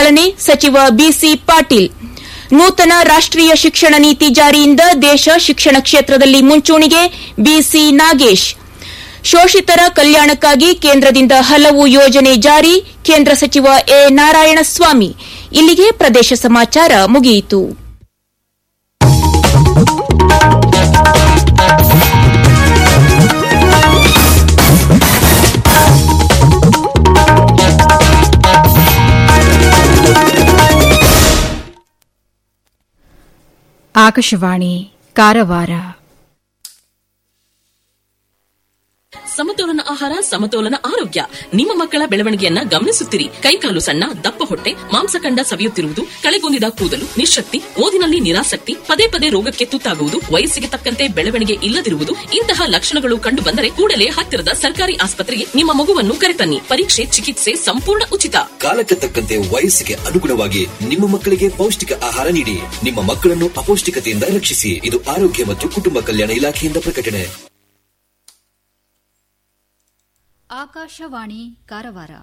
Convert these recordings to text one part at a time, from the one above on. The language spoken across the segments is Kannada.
ಚಾಲನೆ ಸಚಿವ ಬಿಸಿ ಪಾಟೀಲ್ ನೂತನ ರಾಷ್ಟೀಯ ಶಿಕ್ಷಣ ನೀತಿ ಜಾರಿಯಿಂದ ದೇಶ ಶಿಕ್ಷಣ ಕ್ಷೇತ್ರದಲ್ಲಿ ಮುಂಚೂಣಿಗೆ ಬಿಸಿ ನಾಗೇಶ್ ಶೋಷಿತರ ಕಲ್ಯಾಣಕ್ಕಾಗಿ ಕೇಂದ್ರದಿಂದ ಹಲವು ಯೋಜನೆ ಜಾರಿ ಕೇಂದ್ರ ಸಚಿವ ಎ ನಾರಾಯಣಸ್ವಾಮಿ ಇಲ್ಲಿಗೆ ಪ್ರದೇಶ ಸಮಾಚಾರ ಮುಗಿಯಿತು ಆಕಾಶವಾಣಿ ಕಾರವಾರ ಸಮತೋಲನ ಆಹಾರ ಸಮತೋಲನ ಆರೋಗ್ಯ ನಿಮ್ಮ ಮಕ್ಕಳ ಬೆಳವಣಿಗೆಯನ್ನ ಗಮನಿಸುತ್ತಿರಿ ಕೈಕಾಲು ಸಣ್ಣ ದಪ್ಪ ಹೊಟ್ಟೆ ಮಾಂಸಖಂಡ ಸವಿಯುತ್ತಿರುವುದು ಕಳೆಗುಂದಿದ ಕೂದಲು ನಿಶಕ್ತಿ ಓದಿನಲ್ಲಿ ನಿರಾಸಕ್ತಿ ಪದೇ ಪದೇ ರೋಗಕ್ಕೆ ತುತ್ತಾಗುವುದು ವಯಸ್ಸಿಗೆ ತಕ್ಕಂತೆ ಬೆಳವಣಿಗೆ ಇಲ್ಲದಿರುವುದು ಇಂತಹ ಲಕ್ಷಣಗಳು ಕಂಡು ಬಂದರೆ ಕೂಡಲೇ ಹತ್ತಿರದ ಸರ್ಕಾರಿ ಆಸ್ಪತ್ರೆಗೆ ನಿಮ್ಮ ಮಗುವನ್ನು ಕರೆತನ್ನಿ ಪರೀಕ್ಷೆ ಚಿಕಿತ್ಸೆ ಸಂಪೂರ್ಣ ಉಚಿತ ಕಾಲಕ್ಕೆ ತಕ್ಕಂತೆ ವಯಸ್ಸಿಗೆ ಅನುಗುಣವಾಗಿ ನಿಮ್ಮ ಮಕ್ಕಳಿಗೆ ಪೌಷ್ಟಿಕ ಆಹಾರ ನೀಡಿ ನಿಮ್ಮ ಮಕ್ಕಳನ್ನು ಅಪೌಷ್ಟಿಕತೆಯಿಂದ ರಕ್ಷಿಸಿ ಇದು ಆರೋಗ್ಯ ಮತ್ತು ಕುಟುಂಬ ಕಲ್ಯಾಣ ಇಲಾಖೆಯಿಂದ ಪ್ರಕಟಣೆ ಆಕಾಶವಾಣಿ ಕಾರವಾರ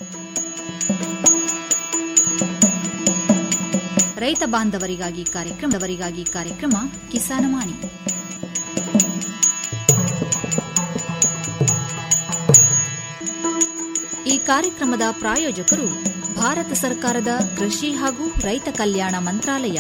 ರೈತ ಬಾಂಧವರಿಗಾಗಿ ಕಾರ್ಯಕ್ರಮದವರಿಗಾಗಿ ಕಾರ್ಯಕ್ರಮ ಕಿಸಾನವಾಣಿ ಈ ಕಾರ್ಯಕ್ರಮದ ಪ್ರಾಯೋಜಕರು ಭಾರತ ಸರ್ಕಾರದ ಕೃಷಿ ಹಾಗೂ ರೈತ ಕಲ್ಯಾಣ ಮಂತ್ರಾಲಯ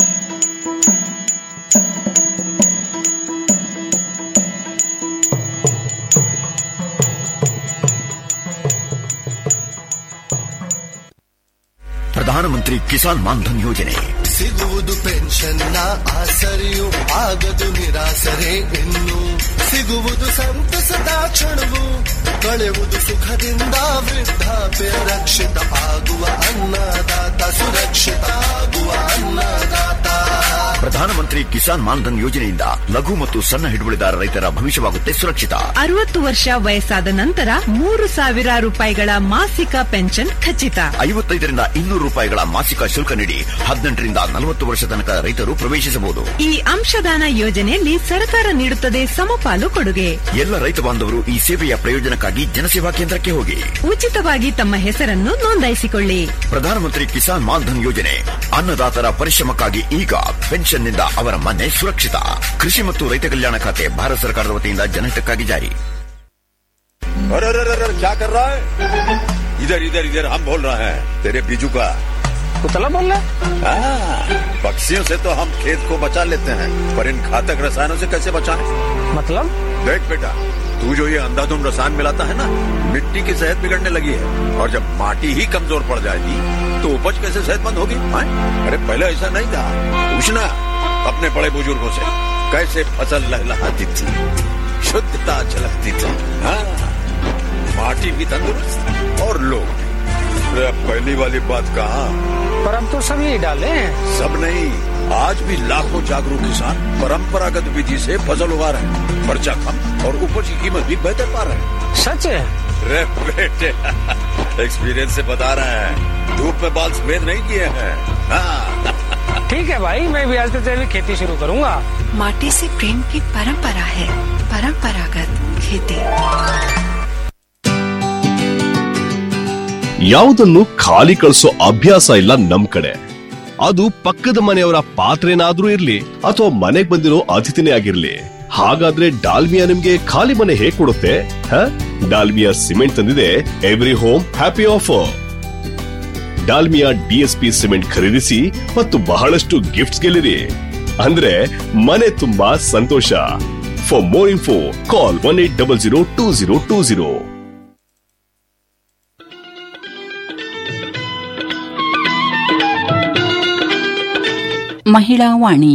ಪ್ರಧಾನಮಂತ್ರಿ ಕಿಸಾನ್ ಮಾನ್ಧನ್ ಯೋಜನೆ ಸಿಗುವುದು ಪೆನ್ಷನ್ನ ಆಸರೆಯು ಆಗದು ನಿರಾಸರೆ ಇನ್ನು ಸಿಗುವುದು ಸಂತಸದ ಕ್ಷಣವು ಕಳೆಯುವುದು ಸುಖದಿಂದ ವೃದ್ಧಾಪ್ಯ ರಕ್ಷಿತ ಆಗುವ ಅನ್ನದಾತ ಸುರಕ್ಷಿತ ಆಗುವ ಅನ್ನದಾತ ಪ್ರಧಾನಮಂತ್ರಿ ಕಿಸಾನ್ ಮಾನ್ಧನ್ ಯೋಜನೆಯಿಂದ ಲಘು ಮತ್ತು ಸಣ್ಣ ಹಿಡುವಳಿದಾರ ರೈತರ ಭವಿಷ್ಯವಾಗುತ್ತೆ ಸುರಕ್ಷಿತ ಅರವತ್ತು ವರ್ಷ ವಯಸ್ಸಾದ ನಂತರ ಮೂರು ಸಾವಿರ ರೂಪಾಯಿಗಳ ಮಾಸಿಕ ಪೆನ್ಷನ್ ಖಚಿತ ಐವತ್ತೈದರಿಂದ ಇನ್ನೂರು ರೂಪಾಯಿಗಳ ಮಾಸಿಕ ಶುಲ್ಕ ನೀಡಿ ಹದಿನೆಂಟರಿಂದ ನಲವತ್ತು ವರ್ಷ ತನಕ ರೈತರು ಪ್ರವೇಶಿಸಬಹುದು ಈ ಅಂಶದಾನ ಯೋಜನೆಯಲ್ಲಿ ಸರ್ಕಾರ ನೀಡುತ್ತದೆ ಸಮಪಾಲು ಕೊಡುಗೆ ಎಲ್ಲ ರೈತ ಬಾಂಧವರು ಈ ಸೇವೆಯ ಪ್ರಯೋಜನಕ್ಕಾಗಿ ಜನಸೇವಾ ಕೇಂದ್ರಕ್ಕೆ ಹೋಗಿ ಉಚಿತವಾಗಿ ತಮ್ಮ ಹೆಸರನ್ನು ನೋಂದಾಯಿಸಿಕೊಳ್ಳಿ ಪ್ರಧಾನಮಂತ್ರಿ ಕಿಸಾನ್ ಮಾನ್ಧನ್ ಯೋಜನೆ ಅನ್ನದಾತರ ಪರಿಶ್ರಮಕ್ಕಾಗಿ ಈಗ ಪೆನ್ಷನ್ನಿಂದ ಅವರ ಮನೆ ಸುರಕ್ಷಿತ ಕೃಷಿ ಮತ್ತು ರೈತ ಕಲ್ಯಾಣ ಖಾತೆ ಭಾರತ ಸರ್ಕಾರದ ವತಿಯಿಂದ ಜನಹಿತಕ್ಕಾಗಿ ಜಾರಿ अरे अरे अरे अरे, क्या कर रहा है इधर इधर इधर हम बोल रहे हैं तेरे बीजू का कुतला बोल रहा हाँ, पक्षियों से तो हम खेत को बचा लेते हैं पर इन घातक रसायनों से कैसे बचाएं? मतलब देख बेटा तू जो ये अंधाधुंध रसायन मिलाता है ना मिट्टी की सेहत बिगड़ने लगी है और जब माटी ही कमजोर पड़ जाएगी तो उपज कैसे सेहतमंद होगी हाँ? अरे पहले ऐसा नहीं था पूछना अपने बड़े बुजुर्गों से कैसे फसल लहलहाती थी शुद्धता झलकती थी हाँ माटी भी तंदुरुस्त और लोग भी अरे अब पहली वाली बात कहा पर अब तो सब यही डाले हैं सब नहीं आज भी लाखों जागरूक किसान परंपरागत विधि से फसल उगा रहे हैं खर्चा कम और उपज की कीमत भी बेहतर पा रहे हैं सच है रे बेटे एक्सपीरियंस से बता रहे हैं धूप में बाल सफेद नहीं किए हैं हाँ ठीक है भाई मैं भी आज से जैविक खेती शुरू करूंगा माटी से प्रेम की परंपरा है परंपरागत खेती ಯಾವುದನ್ನು ಖಾಲಿ ಕಳಿಸೋ ಅಭ್ಯಾಸ ಇಲ್ಲ ನಮ್ ಕಡೆ ಅದು ಪಕ್ಕದ ಮನೆಯವರ ಪಾತ್ರೆನಾದ್ರೂ ಇರ್ಲಿ ಅಥವಾ ಮನೆಗ್ ಬಂದಿರೋ ಅತಿಥಿನೇ ಆಗಿರ್ಲಿ ಹಾಗಾದ್ರೆ ಡಾಲ್ಮಿಯಾ ನಿಮ್ಗೆ ಖಾಲಿ ಮನೆ ಹೇಗ್ ಕೊಡುತ್ತೆ ಹ? ಡಾಲ್ಮಿಯಾ ಸಿಮೆಂಟ್ ತಂದಿದೆ every home happy offer Dalmia DSP cement ಖರೀದಿಸಿ ಮತ್ತು ಬಹಳಷ್ಟು ಗಿಫ್ಟ್ಸ್ ಗೆಲ್ಲಿರಿ ಅಂದ್ರೆ ಮನೆ ತುಂಬಾ ಸಂತೋಷ for more info call one eight double zero two zero two zero Mahila Vani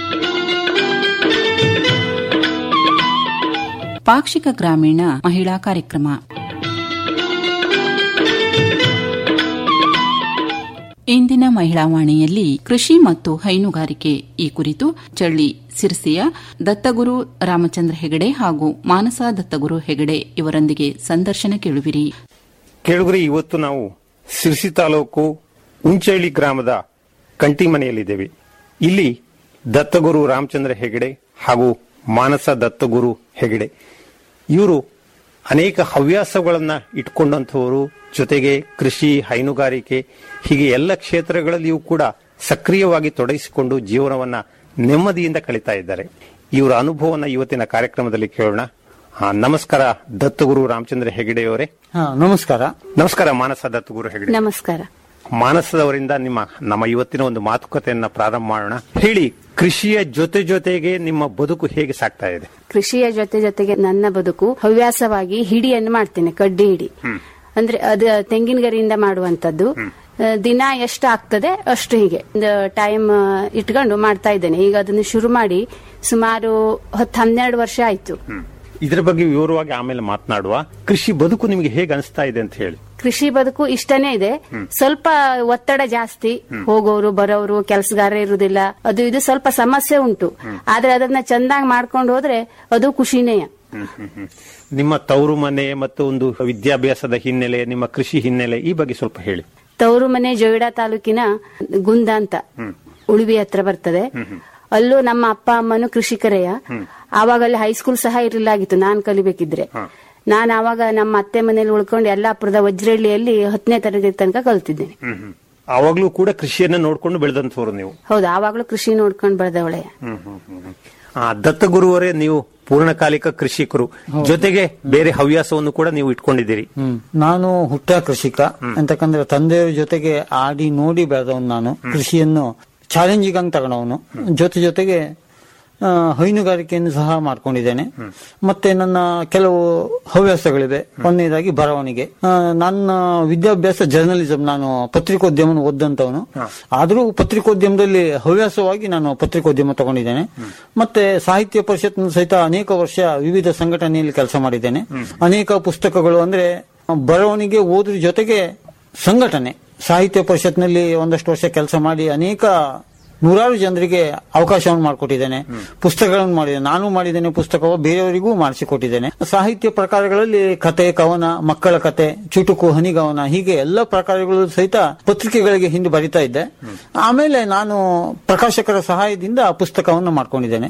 ಪಾಕ್ಷಿಕ ಗ್ರಾಮೀಣ ಮಹಿಳಾ ಕಾರ್ಯಕ್ರಮ ಇಂದಿನ ಮಹಿಳಾ ವಾಣಿಯಲ್ಲಿ ಕೃಷಿ ಮತ್ತು ಹೈನುಗಾರಿಕೆ ಈ ಕುರಿತು ಚಳ್ಳಿ ಸಿರ್ಸಿಯ ದತ್ತಗುರು ರಾಮಚಂದ್ರ ಹೆಗಡೆ ಹಾಗೂ ಮಾನಸ ದತ್ತಗುರು ಹೆಗಡೆ ಇವರೊಂದಿಗೆ ಸಂದರ್ಶನ ಕೇಳುವಿರಿ ಕೇಳುಗರಿ ಇವತ್ತು ನಾವು ಸಿರ್ಸಿ ತಾಲೂಕು ಉಂಚಳ್ಳಿ ಗ್ರಾಮದ ಕಂಟಿ ಮನೆಯಲ್ಲಿದ್ದೇವೆ ಇಲ್ಲಿ ದತ್ತಗುರು ರಾಮಚಂದ್ರ ಹೆಗಡೆ ಹಾಗೂ ಮಾನಸ ದತ್ತಗುರು ಹೆಗಡೆ ಇವರು ಅನೇಕ ಹವ್ಯಾಸಗಳನ್ನ ಇಟ್ಕೊಂಡಂಥವರು ಜೊತೆಗೆ ಕೃಷಿ ಹೈನುಗಾರಿಕೆ ಹೀಗೆ ಎಲ್ಲ ಕ್ಷೇತ್ರಗಳಲ್ಲಿಯೂ ಕೂಡ ಸಕ್ರಿಯವಾಗಿ ತೊಡಗಿಸಿಕೊಂಡು ಜೀವನವನ್ನ ನೆಮ್ಮದಿಯಿಂದ ಕಳೀತಾ ಇದ್ದಾರೆ ಇವರ ಅನುಭವವನ್ನ ಇವತ್ತಿನ ಕಾರ್ಯಕ್ರಮದಲ್ಲಿ ಕೇಳೋಣ ಆ, ನಮಸ್ಕಾರ ದತ್ತಗುರು ರಾಮಚಂದ್ರ ಹೆಗಡೆಯವರೇ ಹಾ ನಮಸ್ಕಾರ ನಮಸ್ಕಾರ ಮಾನಸ ದತ್ತಗುರು ಹೆಗಡೆ ನಮಸ್ಕಾರ ಮಾನಸದವರಿಂದ ನಿಮ್ಮ ನಮ್ಮ ಇವತ್ತಿನ ಒಂದು ಮಾತುಕತೆಯನ್ನ ಪ್ರಾರಂಭ ಮಾಡೋಣ ಹೇಳಿ ಕೃಷಿಯ ಜೊತೆ ಜೊತೆಗೆ ನಿಮ್ಮ ಬದುಕು ಹೇಗೆ ಸಾಗ್ತಾ ಇದೆ ಕೃಷಿಯ ಜೊತೆ ಜೊತೆಗೆ ನನ್ನ ಬದುಕು ಹವ್ಯಾಸವಾಗಿ ಹಿಡಿಯನ್ನು ಮಾಡ್ತೇನೆ ಕಡ್ಡಿ ಹಿಡಿ ಅಂದ್ರೆ ಅದು ತೆಂಗಿನ ಗರಿಯಿಂದ ಮಾಡುವಂತದ್ದು ಆ, ದಿನ ಎಷ್ಟು ಆಗ್ತದೆ ಅಷ್ಟು ಹೀಗೆ ಟೈಮ್ ಇಟ್ಕೊಂಡು ಮಾಡ್ತಾ ಇದ್ದೇನೆ ಈಗ ಅದನ್ನು ಶುರು ಮಾಡಿ ಸುಮಾರು ಹತ್ತು ಹನ್ನೆರಡು ವರ್ಷ ಆಯ್ತು ಇದರ ಬಗ್ಗೆ ವಿವರವಾಗಿ ಆಮೇಲೆ ಮಾತನಾಡುವ ಕೃಷಿ ಬದುಕು ನಿಮಗೆ ಹೇಗೆ ಅನಿಸ್ತಾ ಇದೆ ಅಂತ ಹೇಳಿ ಕೃಷಿ ಬದುಕು ಇಷ್ಟನೇ ಇದೆ ಸ್ವಲ್ಪ ಒತ್ತಡ ಜಾಸ್ತಿ ಹೋಗೋರು ಬರೋರು ಕೆಲಸಗಾರ ಇರುವುದಿಲ್ಲ ಅದು ಇದು ಸ್ವಲ್ಪ ಸಮಸ್ಯೆ ಉಂಟು ಆದ್ರೆ ಅದನ್ನ ಚಂದಾಗಿ ಮಾಡ್ಕೊಂಡು ಹೋದ್ರೆ ಅದು ಖುಷಿನೇ ನಿಮ್ಮ ತವರು ಮನೆ ಮತ್ತು ಒಂದು ವಿದ್ಯಾಭ್ಯಾಸದ ಹಿನ್ನೆಲೆ ನಿಮ್ಮ ಕೃಷಿ ಹಿನ್ನೆಲೆ ಈ ಬಗ್ಗೆ ಸ್ವಲ್ಪ ಹೇಳಿ ತವರು ಮನೆ ಜೋಯಿಡಾ ತಾಲೂಕಿನ ಗುಂದ ಅಂತ ಉಳುವಿ ಹತ್ರ ಬರ್ತದೆ ಅಲ್ಲೂ ನಮ್ಮ ಅಪ್ಪ ಅಮ್ಮನು ಕೃಷಿಕರೆಯ ಆವಾಗ ಅಲ್ಲಿ ಹೈಸ್ಕೂಲ್ ಸಹ ಇರಲಾಗಿತ್ತು ನಾನ್ ಕಲಿಬೇಕಿದ್ರೆ ನಾನು ಆವಾಗ ನಮ್ಮ ಅತ್ತೆ ಮನೇಲಿ ಉಳ್ಕೊಂಡು ಯಲ್ಲಾಪುರದ ವಜ್ರಹಳ್ಳಿಯಲ್ಲಿ ಹತ್ತನೇ ತರಗತಿ ತನಕ ಕಲ್ತಿದ್ದೇನೆ ಆವಾಗ್ಲೂ ಕೂಡ ಕೃಷಿಯನ್ನ ನೋಡ್ಕೊಂಡು ಬೆಳೆದಂತವ್ರು ನೀವು ಹೌದು ಆವಾಗ್ಲೂ ಕೃಷಿ ನೋಡ್ಕೊಂಡು ಬೆಳೆದವಳೆ ಆ, ದತ್ತಗುರುವರೇ ನೀವು ಪೂರ್ಣಕಾಲಿಕ ಕೃಷಿಕರು ಜೊತೆಗೆ ಬೇರೆ ಹವ್ಯಾಸವನ್ನು ಕೂಡ ನೀವು ಇಟ್ಕೊಂಡಿದ್ದೀರಿ ಹ್ಮ್ ನಾನು ಹುಟ್ಟ ಕೃಷಿಕ ಅಂತಕಂದ್ರೆ ತಂದೆಯವ್ರ ಜೊತೆಗೆ ಆಡಿ ನೋಡಿ ಬೆಳೆದವನು ನಾನು ಕೃಷಿಯನ್ನು ಚಾಲೆಂಜಿಂಗ್ ಆಗಿ ತಗೊಂಡವನು ಜೊತೆ ಜೊತೆಗೆ ಆ, ಹೈನುಗಾರಿಕೆಯನ್ನು ಸಹ ಮಾಡ್ಕೊಂಡಿದ್ದೇನೆ ಮತ್ತೆ ನನ್ನ ಕೆಲವು ಹವ್ಯಾಸಗಳಿವೆ ಒಂದನೇದಾಗಿ ಬರವಣಿಗೆ ಆ, ನನ್ನ ವಿದ್ಯಾಭ್ಯಾಸ ಜರ್ನಲಿಸಂ ನಾನು ಪತ್ರಿಕೋದ್ಯಮ ಓದಂತವನು ಆದರೂ ಪತ್ರಿಕೋದ್ಯಮದಲ್ಲಿ ಹವ್ಯಾಸವಾಗಿ ನಾನು ಪತ್ರಿಕೋದ್ಯಮ ತಗೊಂಡಿದ್ದೇನೆ ಮತ್ತೆ ಸಾಹಿತ್ಯ ಪರಿಷತ್ ಸಹಿತ ಅನೇಕ ವರ್ಷ ವಿವಿಧ ಸಂಘಟನೆಯಲ್ಲಿ ಕೆಲಸ ಮಾಡಿದ್ದೇನೆ ಅನೇಕ ಪುಸ್ತಕಗಳು ಅಂದ್ರೆ ಬರವಣಿಗೆ ಓದ್ರ ಜೊತೆಗೆ ಸಂಘಟನೆ ಸಾಹಿತ್ಯ ಪರಿಷತ್ನಲ್ಲಿ ಒಂದಷ್ಟು ವರ್ಷ ಕೆಲಸ ಮಾಡಿ ಅನೇಕ ನೂರಾರು ಜನರಿಗೆ ಅವಕಾಶವನ್ನು ಮಾಡಿಕೊಟ್ಟಿದ್ದೇನೆ ಪುಸ್ತಕಗಳನ್ನು ಮಾಡಿದ್ದೇನೆ ನಾನು ಮಾಡಿದ್ದೇನೆ ಪುಸ್ತಕ ಬೇರೆಯವರಿಗೂ ಮಾಡಿಸಿಕೊಟ್ಟಿದ್ದೇನೆ ಸಾಹಿತ್ಯ ಪ್ರಕಾರಗಳಲ್ಲಿ ಕತೆ ಕವನ ಮಕ್ಕಳ ಕತೆ ಚುಟುಕು ಹನಿಗವನ ಹೀಗೆ ಎಲ್ಲ ಪ್ರಕಾರಗಳು ಸಹಿತ ಪತ್ರಿಕೆಗಳಿಗೆ ಹಿಂದೆ ಬರಿತಾ ಇದ್ದೆ ಆಮೇಲೆ ನಾನು ಪ್ರಕಾಶಕರ ಸಹಾಯದಿಂದ ಆ ಪುಸ್ತಕವನ್ನು ಮಾಡ್ಕೊಂಡಿದ್ದೇನೆ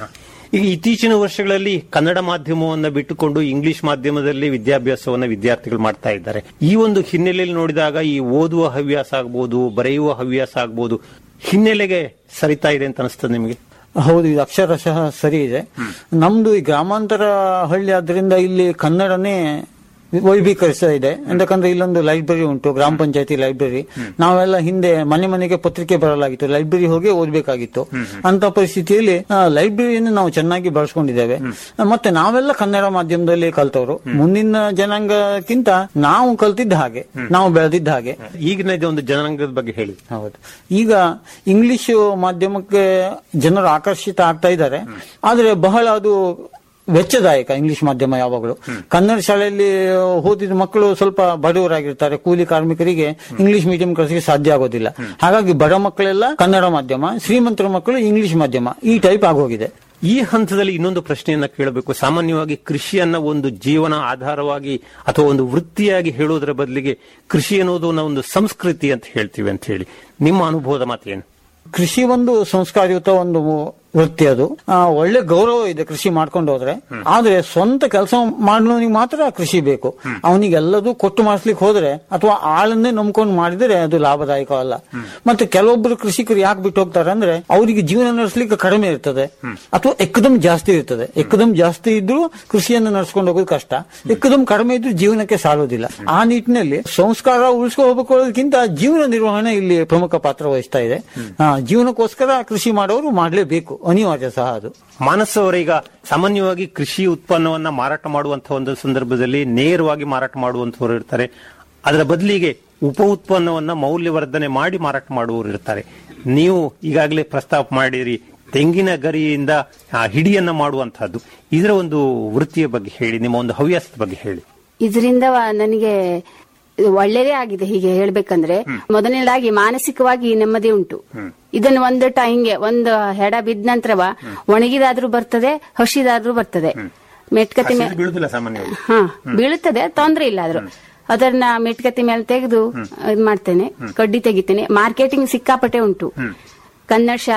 ಈಗ ಇತ್ತೀಚಿನ ವರ್ಷಗಳಲ್ಲಿ ಕನ್ನಡ ಮಾಧ್ಯಮವನ್ನ ಬಿಟ್ಟುಕೊಂಡು ಇಂಗ್ಲಿಷ್ ಮಾಧ್ಯಮದಲ್ಲಿ ವಿದ್ಯಾಭ್ಯಾಸವನ್ನ ವಿದ್ಯಾರ್ಥಿಗಳು ಮಾಡ್ತಾ ಇದ್ದಾರೆ ಈ ಒಂದು ಹಿನ್ನೆಲೆಯಲ್ಲಿ ನೋಡಿದಾಗ ಈ ಓದುವ ಹವ್ಯಾಸ ಆಗ್ಬೋದು ಬರೆಯುವ ಹವ್ಯಾಸ ಆಗ್ಬೋದು ಹಿನ್ನೆಲೆಗೆ ಸರಿತಾ ಇದೆ ಅಂತ ಅನಿಸ್ತದೆ ನಿಮಗೆ ಹೌದು ಇದು ಅಕ್ಷರಶಃ ಸರಿ ಇದೆ ನಮ್ದು ಈ ಗ್ರಾಮಾಂತರ ಹಳ್ಳಿ ಆದ್ರಿಂದ ಇಲ್ಲಿ ಕನ್ನಡನೇ ವೈಭೀಕರಿಸ್ತಾ ಇದೆ ಯಾಕಂದ್ರೆ ಇಲ್ಲೊಂದು ಲೈಬ್ರರಿ ಉಂಟು ಗ್ರಾಮ ಪಂಚಾಯತಿ ಲೈಬ್ರರಿ ನಾವೆಲ್ಲ ಹಿಂದೆ ಮನೆ ಮನೆಗೆ ಪತ್ರಿಕೆ ಬರಲಾಗಿತ್ತು ಲೈಬ್ರರಿ ಹೋಗಿ ಓದ್ಬೇಕಾಗಿತ್ತು ಅಂತ ಪರಿಸ್ಥಿತಿಯಲ್ಲಿ ಆ, ಲೈಬ್ರರಿಯನ್ನು ನಾವು ಚೆನ್ನಾಗಿ ಬಳಸ್ಕೊಂಡಿದ್ದೇವೆ ಮತ್ತೆ ನಾವೆಲ್ಲ ಕನ್ನಡ ಮಾಧ್ಯಮದಲ್ಲಿ ಕಲ್ತವರು ಮುಂದಿನ ಜನಾಂಗಕ್ಕಿಂತ ನಾವು ಕಲ್ತಿದ್ದ ಹಾಗೆ ನಾವು ಬೆಳೆದಿದ್ದ ಹಾಗೆ ಈಗಿನ ಒಂದು ಜನಾಂಗದ ಬಗ್ಗೆ ಹೇಳಿ ಹೌದು ಈಗ ಇಂಗ್ಲಿಷ್ ಮಾಧ್ಯಮಕ್ಕೆ ಜನರು ಆಕರ್ಷಿತ ಆಗ್ತಾ ಇದ್ದಾರೆ ಆದ್ರೆ ಬಹಳ ಅದು ವೆಚ್ಚದಾಯಕ ಇಂಗ್ಲಿಷ್ ಮಾಧ್ಯಮ ಯಾವಾಗಲೂ ಕನ್ನಡ ಶಾಲೆಯಲ್ಲಿ ಓದಿದ ಮಕ್ಕಳು ಸ್ವಲ್ಪ ಬಡವರಾಗಿರ್ತಾರೆ ಕೂಲಿ ಕಾರ್ಮಿಕರಿಗೆ ಇಂಗ್ಲಿಷ್ ಮೀಡಿಯಂ ಕಲಿಸಲಿಕ್ಕೆ ಸಾಧ್ಯ ಆಗೋದಿಲ್ಲ ಹಾಗಾಗಿ ಬಡ ಮಕ್ಕಳೆಲ್ಲ ಕನ್ನಡ ಮಾಧ್ಯಮ ಶ್ರೀಮಂತರ ಮಕ್ಕಳು ಇಂಗ್ಲಿಷ್ ಮಾಧ್ಯಮ ಈ ಟೈಪ್ ಆಗೋಗಿದೆ ಈ ಹಂತದಲ್ಲಿ ಇನ್ನೊಂದು ಪ್ರಶ್ನೆಯನ್ನ ಕೇಳಬೇಕು ಸಾಮಾನ್ಯವಾಗಿ ಕೃಷಿಯನ್ನ ಒಂದು ಜೀವನ ಆಧಾರವಾಗಿ ಅಥವಾ ಒಂದು ವೃತ್ತಿಯಾಗಿ ಹೇಳುವುದರ ಬದಲಿಗೆ ಕೃಷಿ ಅನ್ನೋದು ನಾವು ಒಂದು ಸಂಸ್ಕೃತಿ ಅಂತ ಹೇಳ್ತೀವಿ ಅಂತ ಹೇಳಿ ನಿಮ್ಮ ಅನುಭವದ ಮಾತೇನು ಕೃಷಿ ಒಂದು ಸಂಸ್ಕಾರಯುತ ಒಂದು ವೃತ್ತಿ ಅದು ಆ, ಒಳ್ಳೆ ಗೌರವ ಇದೆ ಕೃಷಿ ಮಾಡ್ಕೊಂಡು ಹೋದ್ರೆ ಆದ್ರೆ ಸ್ವಂತ ಕೆಲಸ ಮಾಡೋನಿಗೆ ಮಾತ್ರ ಕೃಷಿ ಬೇಕು ಅವನಿಗೆ ಎಲ್ಲದೂ ಕೊಟ್ಟು ಮಾಡಿಸ್ಲಿಕ್ಕೆ ಹೋದ್ರೆ ಅಥವಾ ಆಳನ್ನೇ ನಂಬ್ಕೊಂಡು ಮಾಡಿದ್ರೆ ಅದು ಲಾಭದಾಯಕವಲ್ಲ ಮತ್ತೆ ಕೆಲವೊಬ್ಬರು ಕೃಷಿಕರು ಯಾಕೆ ಬಿಟ್ಟು ಹೋಗ್ತಾರೆ ಅಂದ್ರೆ ಅವರಿಗೆ ಜೀವನ ನಡೆಸಲಿಕ್ಕೆ ಕಡಿಮೆ ಇರ್ತದೆ ಅಥವಾ ಎಕ್ಕದಮ್ ಜಾಸ್ತಿ ಇರ್ತದೆ ಎಕ್ಕದಮ್ ಜಾಸ್ತಿ ಇದ್ರೂ ಕೃಷಿಯನ್ನು ನಡೆಸ್ಕೊಂಡು ಹೋಗೋದು ಕಷ್ಟ ಎಕ್ಕದಮ್ ಕಡಿಮೆ ಇದ್ರೂ ಜೀವನಕ್ಕೆ ಸಾಲೋದಿಲ್ಲ ಆ ನಿಟ್ಟಿನಲ್ಲಿ ಸಂಸ್ಕಾರ ಉಳಿಸ್ಕೊ ಹೋಗ್ಕೊಳ್ಳೋದಕ್ಕಿಂತ ಜೀವನ ನಿರ್ವಹಣೆ ಇಲ್ಲಿ ಪ್ರಮುಖ ಪಾತ್ರ ವಹಿಸ್ತಾ ಇದೆ ಆ, ಜೀವನಕ್ಕೋಸ್ಕರ ಕೃಷಿ ಮಾಡೋರು ಮಾಡಲೇಬೇಕು ಅನಿವಾರ್ಯ ಸಹ ಅದು ಮಾನಸ ಅವರೀಗ ಸಾಮಾನ್ಯವಾಗಿ ಕೃಷಿ ಉತ್ಪನ್ನವನ್ನ ಮಾರಾಟ ಮಾಡುವಂತಹ ಒಂದು ಸಂದರ್ಭದಲ್ಲಿ ನೇರವಾಗಿ ಮಾರಾಟ ಮಾಡುವಂತವರು ಇರ್ತಾರೆ ಅದರ ಬದಲಿಗೆ ಉಪ ಉತ್ಪನ್ನವನ್ನ ಮೌಲ್ಯವರ್ಧನೆ ಮಾಡಿ ಮಾರಾಟ ಮಾಡುವವರು ಇರ್ತಾರೆ ನೀವು ಈಗಾಗಲೇ ಪ್ರಸ್ತಾಪ ಮಾಡಿರಿ ತೆಂಗಿನ ಗರಿಯಿಂದ ಆ, ಹಿಡಿಯನ್ನ ಮಾಡುವಂತಹದ್ದು ಇದರ ಒಂದು ವೃತ್ತಿಯ ಬಗ್ಗೆ ಹೇಳಿ ನಿಮ್ಮ ಒಂದು ಹವ್ಯಾಸದ ಬಗ್ಗೆ ಹೇಳಿ ಇದರಿಂದ ನನಗೆ ಒಳ್ಳೆಯದೇ ಆಗಿದೆ ಹೀಗೆ ಹೇಳ್ಬೇಕಂದ್ರೆ ಮೊದಲನೇದಾಗಿ ಮಾನಸಿಕವಾಗಿ ನೆಮ್ಮದಿ ಉಂಟು ಇದನ್ನು ಒಂದು ಟ ಹಿಂಗೆ ಒಂದು ಹೆಡ ಬಿದ್ದ ನಂತರವ ಒಣಗಿದಾದ್ರೂ ಬರ್ತದೆ ಹಸಿದಾದ್ರೂ ಬರ್ತದೆ ಮೆಟ್ಕತಿ ಮೇಲೆ ಬೀಳುದಿಲ್ಲ ಸಾಮಾನ್ಯವಾಗಿ ಹಾ ಬೀಳುತ್ತದೆ ತೊಂದ್ರೆ ಇಲ್ಲ ಆದ್ರೂ ಅದನ್ನ ಮೆಟ್ಕತಿ ಮೇಲೆ ತೆಗೆದು ಇದ್ ಮಾಡ್ತೇನೆ ಕಡ್ಡಿ ತೆಗಿತೇನೆ ಮಾರ್ಕೆಟಿಂಗ್ ಸಿಕ್ಕಾಪಟ್ಟೆ ಉಂಟು ಕನ್ನಡ ಶಾಲೆ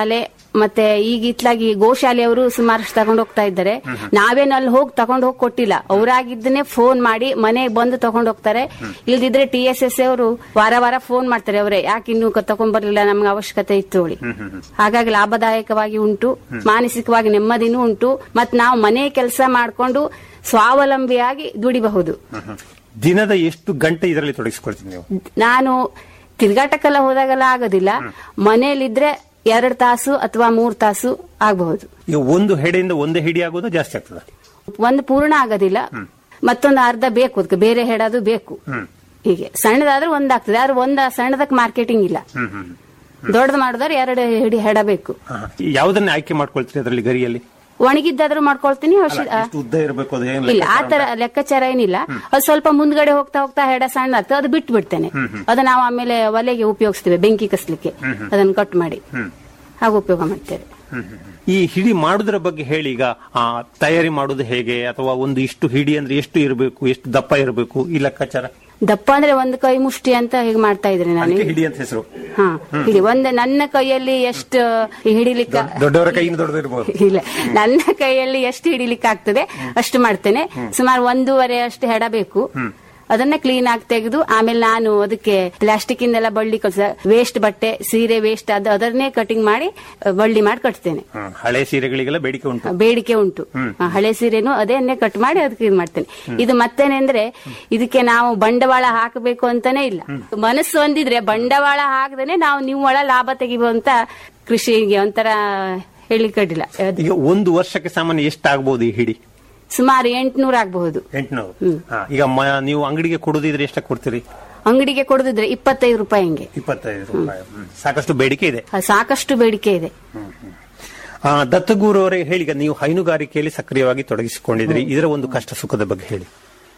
ಮತ್ತೆ ಈಗ ಇತ್ಲಾಗಿ ಗೋಶಾಲೆಯವರು ಸುಮಾರಷ್ಟು ತಗೊಂಡು ಹೋಗ್ತಾ ಇದ್ದಾರೆ ನಾವೇನು ಅಲ್ಲಿ ಹೋಗಿ ತಗೊಂಡು ಹೋಗಿ ಕೊಟ್ಟಿಲ್ಲ ಅವರಾಗಿದ್ದನ್ನೇ ಫೋನ್ ಮಾಡಿ ಮನೆಗೆ ಬಂದು ತಗೊಂಡು ಹೋಗ್ತಾರೆ ಇಲ್ದಿದ್ರೆ ಟಿ ಎಸ್ ಎಸ್ ಅವರು ವಾರ ವಾರ ಫೋನ್ ಮಾಡ್ತಾರೆ ಅವರೇ ಯಾಕೆ ಇನ್ನೂ ತಗೊಂಡ್ ಬರ್ಲಿಲ್ಲ ನಮ್ಗೆ ಅವಶ್ಯಕತೆ ಇತ್ತು ಹೇಳಿ ಹಾಗಾಗಿ ಲಾಭದಾಯಕವಾಗಿ ಉಂಟು ಮಾನಸಿಕವಾಗಿ ನೆಮ್ಮದಿನೂ ಉಂಟು ಮತ್ ನಾವು ಮನೆ ಕೆಲಸ ಮಾಡ್ಕೊಂಡು ಸ್ವಾವಲಂಬಿಯಾಗಿ ದುಡಿಬಹುದು ದಿನದ ಎಷ್ಟು ಗಂಟೆ ಇದರಲ್ಲಿ ತೊಡಗಿಸ್ಕೊಳ್ತೀನಿ ನೀವು ನಾನು ತಿರ್ಗಾಟಕ್ಕೆಲ್ಲ ಹೋದಾಗೆಲ್ಲ ಆಗೋದಿಲ್ಲ ಮನೆಯಲ್ಲಿದ್ರೆ ಎರಡು ತಾಸು ಅಥವಾ ಮೂರ್ ತಾಸು ಆಗಬಹುದು ಈಗ ಒಂದು ಹೆಡೆಯಿಂದ ಒಂದೇ ಹಿಡಿ ಆಗೋದು ಜಾಸ್ತಿ ಆಗ್ತದೆ ಒಂದು ಪೂರ್ಣ ಆಗೋದಿಲ್ಲ ಮತ್ತೊಂದು ಅರ್ಧ ಬೇಕು ಅದಕ್ಕೆ ಬೇರೆ ಹೆಡೋದು ಬೇಕು ಹೀಗೆ ಸಣ್ಣದಾದ್ರೆ ಒಂದಾಗ್ತದೆ ಆದ್ರೆ ಒಂದ ಸಣ್ಣದಕ್ಕೆ ಮಾರ್ಕೆಟಿಂಗ್ ಇಲ್ಲ ದೊಡ್ಡದು ಮಾಡಿದ್ರೆ ಎರಡು ಹಿಡಿ ಹೆಡ ಬೇಕು ಯಾವುದನ್ನ ಆಯ್ಕೆ ಮಾಡ್ಕೊಳ್ತೀರಿ ಅದರಲ್ಲಿ ಗರಿಯಲ್ಲಿ ಒಣಗಿದ್ದಾದ್ರೂ ಮಾಡ್ಕೊಳ್ತೀನಿ ಹಸಿ ಆ, ಎಷ್ಟು ಉದ್ದ ಇರಬೇಕು ಅದು ಏನ್ ಇಲ್ಲ ಆ ಲೆಕ್ಕಾಚಾರ ತರ ಲೆಕ್ಕಾಚಾರ ಏನಿಲ್ಲ ಅದು ಸ್ವಲ್ಪ ಮುಂದ್ಗಡೆ ಹೋಗ್ತಾ ಹೋಗ್ತಾ ಹೆಡ ಸಣ್ಣ ಆಗ್ತದೆ ಅದು ಬಿಟ್ಟು ಬಿಡ್ತೇನೆ ಅದು ನಾವು ಆಮೇಲೆ ಒಲೆಗೆ ಉಪಯೋಗಿಸ್ತೇವೆ ಬೆಂಕಿ ಕಸ್ಲಿಕ್ಕೆ ಅದನ್ನು ಕಟ್ ಮಾಡಿ ಹಾಗೆ ಉಪಯೋಗ ಮಾಡ್ತೇವೆ ಈ ಹಿಡಿ ಮಾಡುವುದರ ಬಗ್ಗೆ ಹೇಳಿ ಈಗ ಆ, ತಯಾರಿ ಮಾಡುವುದು ಹೇಗೆ ಅಥವಾ ಒಂದು ಇಷ್ಟು ಹಿಡಿ ಅಂದ್ರೆ ಎಷ್ಟು ಇರಬೇಕು ಎಷ್ಟು ದಪ್ಪ ಇರಬೇಕು ಈ ಲೆಕ್ಕಾಚಾರ ದಪ್ಪ ಅಂದ್ರೆ ಒಂದು ಕೈ ಮುಷ್ಟಿ ಅಂತ ಹೀಗೆ ಮಾಡ್ತಾ ಇದ್ರೆ ನಾನು ಅದಕ್ಕೆ ಹಿಡಿ ಅಂತ ಹೆಸರು ಹಾ ಹಿಡಿ ಒಂದು ನನ್ನ ಕೈಯಲ್ಲಿ ಎಷ್ಟು ಹಿಡಿಲಿಕ್ಕೆ ದೊಡ್ಡವರ ಕೈಯಿಂದ ದೊಡ್ಡದಿರ್ಬೋದು ಇಲ್ಲ ನನ್ನ ಕೈಯಲ್ಲಿ ಎಷ್ಟು ಹಿಡಿಲಿಕ್ಕೆ ಆಗ್ತದೆ ಅಷ್ಟು ಮಾಡ್ತೇನೆ ಸುಮಾರು ಒಂದೂವರೆ ಅಷ್ಟು ಹೆಡ ಬೇಕು ಅದನ್ನ ಕ್ಲೀನ್ ಆಗಿ ತೆಗೆದು ಆಮೇಲೆ ನಾನು ಅದಕ್ಕೆ ಪ್ಲಾಸ್ಟಿಕ್ ಇಂದೆಲ್ಲ ಬಳ್ಳಿ ಕಳ್ಸ ವೇಸ್ಟ್ ಬಟ್ಟೆ ಸೀರೆ ವೇಸ್ಟ್ ಅದು ಅದನ್ನೇ ಕಟಿಂಗ್ ಮಾಡಿ ಅಹ್, ಬಳ್ಳಿ ಮಾಡಿ ಕಟ್ತೇನೆ ಹ್ಮ್. ಹಳೆ ಸೀರೆಗಳಿಗೆಲ್ಲ ಬೇಡಿಕೆ ಉಂಟು ಬೇಡಿಕೆ ಉಂಟು ಆ, ಹಳೆ ಸೀರೆನು ಅದನ್ನೇ ಕಟ್ ಮಾಡಿ ಅದಕ್ಕೆ ಇದು ಮಾಡ್ತೇನೆ ಇದು ಮತ್ತೇನೆಂದ್ರೆ ಇದಕ್ಕೆ ನಾವು ಬಂಡವಾಳ ಹಾಕಬೇಕು ಅಂತಾನೆ ಇಲ್ಲ ಮನಸ್ಸು ಹೊಂದಿದ್ರೆ ಬಂಡವಾಳ ಹಾಕದೇನೆ ನಾವು ನಿವ್ವಳ ಲಾಭ ತೆಗಿಬಹುದಂತ ಕೃಷಿಗೆ ಒಂಥರ ಹೇಳಿಕ್ ಅಡ್ಡಿಲ್ಲ ಅದು ಈಗ ಒಂದು ವರ್ಷಕ್ಕೆ ಸಾಮಾನ್ಯ ಎಷ್ಟಾಗಬಹುದು ಈ ಹಿಡಿ ಸುಮಾರು ಎಂಟ್ನೂರ ಆಗಬಹುದು ಎಂಟುನೂರು ಹಾ, ಈಗ ಮ- ನೀವು ಅಂಗಡಿಗೆ ಕೊಡುದಿದ್ರೆ ಎಷ್ಟ ಕೊಡ್ತೀರಿ ಅಂಗಡಿಗೆ ಕೊಡುದಿದ್ರೆ ಇಪ್ಪತ್ತೈದು ರೂಪಾಯಿ ಹಂಗೆ ಇಪ್ಪತ್ತೈದು ರೂಪಾಯಿ ಹ್ಮ್. ಸಾಕಷ್ಟು ಬೇಡಿಕೆ ಇದೆ ಅದು ಸಾಕಷ್ಟು ಬೇಡಿಕೆ ಇದೆ ಆ, ದತ್ತಗೂರು ಅವರೇ ಹೇಳಿ ಈಗ ನೀವು ಹೈನುಗಾರಿಕೆಯಲ್ಲಿ ಸಕ್ರಿಯವಾಗಿ ತೊಡಗಿಸಿಕೊಂಡಿದ್ರಿ ಇದರ ಒಂದು ಕಷ್ಟ ಸುಖದ ಬಗ್ಗೆ ಹೇಳಿ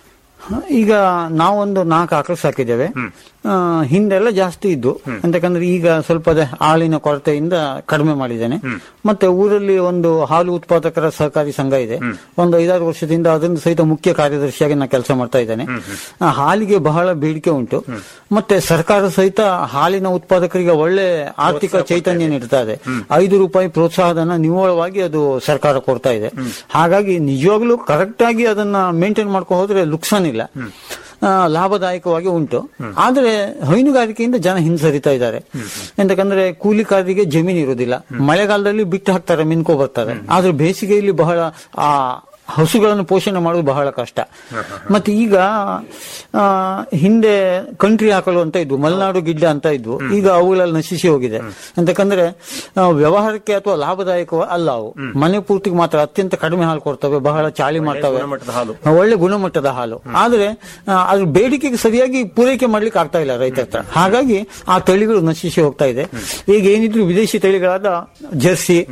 ಈಗ ನಾವೊಂದು ನಾಲ್ಕು ಆಕಳು ಸಾಕಿದ್ದೇವೆ ಆ, ಹಿಂದೆಲ್ಲ ಜಾಸ್ತಿ ಇದ್ದು ಅಂತಕಂದ್ರೆ ಈಗ ಸ್ವಲ್ಪ ಅದೇ ಹಾಲಿನ ಕೊರತೆಯಿಂದ ಕಡಿಮೆ ಮಾಡಿದ್ದೇನೆ ಮತ್ತೆ ಊರಲ್ಲಿ ಒಂದು ಹಾಲು ಉತ್ಪಾದಕರ ಸಹಕಾರಿ ಸಂಘ ಇದೆ ಒಂದು ಐದಾರು ವರ್ಷದಿಂದ ಅದನ್ನು ಸಹಿತ ಮುಖ್ಯ ಕಾರ್ಯದರ್ಶಿಯಾಗಿ ನಾನು ಕೆಲಸ ಮಾಡ್ತಾ ಇದ್ದೇನೆ ಆ, ಹಾಲಿಗೆ ಬಹಳ ಬೇಡಿಕೆ ಉಂಟು ಮತ್ತೆ ಸರ್ಕಾರ ಸಹಿತ ಹಾಲಿನ ಉತ್ಪಾದಕರಿಗೆ ಒಳ್ಳೆ ಆರ್ಥಿಕ ಚೈತನ್ಯ ನೀಡ್ತಾ ಇದೆ ಐದು ರೂಪಾಯಿ ಪ್ರೋತ್ಸಾಹಧನ ನಿವ್ವಳವಾಗಿ ಅದು ಸರ್ಕಾರ ಕೊಡ್ತಾ ಇದೆ ಹಾಗಾಗಿ ನಿಜವಾಗ್ಲೂ ಕರೆಕ್ಟ್ ಆಗಿ ಅದನ್ನ ಮೇಂಟೈನ್ ಮಾಡ್ಕೊಂಡು ಹೋದ್ರೆ ಲುಕ್ಸಾನ್ ಇಲ್ಲ ಆ, ಲಾಭದಾಯಕವಾಗಿ ಉಂಟು ಆದ್ರೆ ಹೈನುಗಾರಿಕೆಯಿಂದ ಜನ ಹಿಂಸರಿತಾ ಇದ್ದಾರೆ ಎಂತಕಂದ್ರೆ ಕೂಲಿಕಾರರಿಗೆ ಜಮೀನು ಇರುವುದಿಲ್ಲ ಮಳೆಗಾಲದಲ್ಲಿ ಬಿಟ್ಟು ಹಾಕ್ತಾರೆ ಮಿನ್ಕೋ ಬರ್ತಾರೆ ಆದ್ರೆ ಬೇಸಿಗೆಯಲ್ಲಿ ಬಹಳ ಆ ಹಸುಗಳನ್ನು ಪೋಷಣೆ ಮಾಡೋದು ಬಹಳ ಕಷ್ಟ ಮತ್ತೆ ಈಗ ಆ, ಹಿಂದೆ ಕಂಟ್ರಿ ಆಕಳು ಅಂತ ಇದ್ವು ಮಲೆನಾಡು ಗಿಡ್ಡ ಅಂತ ಇದ್ವು ಈಗ ಅವುಗಳೆಲ್ಲ ನಶಿಸಿ ಹೋಗಿದೆ ಅಂತಕಂದ್ರೆ ಆ, ವ್ಯವಹಾರಕ್ಕೆ ಅಥವಾ ಲಾಭದಾಯಕ ಅಲ್ಲ ಅವು ಮನೆ ಪೂರ್ತಿಗೆ ಮಾತ್ರ ಅತ್ಯಂತ ಕಡಿಮೆ ಹಾಲು ಕೊಡ್ತವೆ ಬಹಳ ಚಾಳಿ ಮಾಡ್ತವೆ ಗುಣಮಟ್ಟದ ಹಾಲು ಒಳ್ಳೆ ಗುಣಮಟ್ಟದ ಹಾಲು ಆದ್ರೆ ಆ, ಅದ್ರ ಬೇಡಿಕೆಗೆ ಸರಿಯಾಗಿ ಪೂರೈಕೆ ಮಾಡ್ಲಿಕ್ಕೆ ಆಗ್ತಾ ಇಲ್ಲ ರೈತರ ಹತ್ರ ಹಾಗಾಗಿ ಆ ತಳಿಗಳು ನಶಿಸಿ ಹೋಗ್ತಾ ಇದೆ ಈಗ ಏನಿದ್ರು ವಿದೇಶಿ ತಳಿಗಳಾದ ಜರ್ಸಿ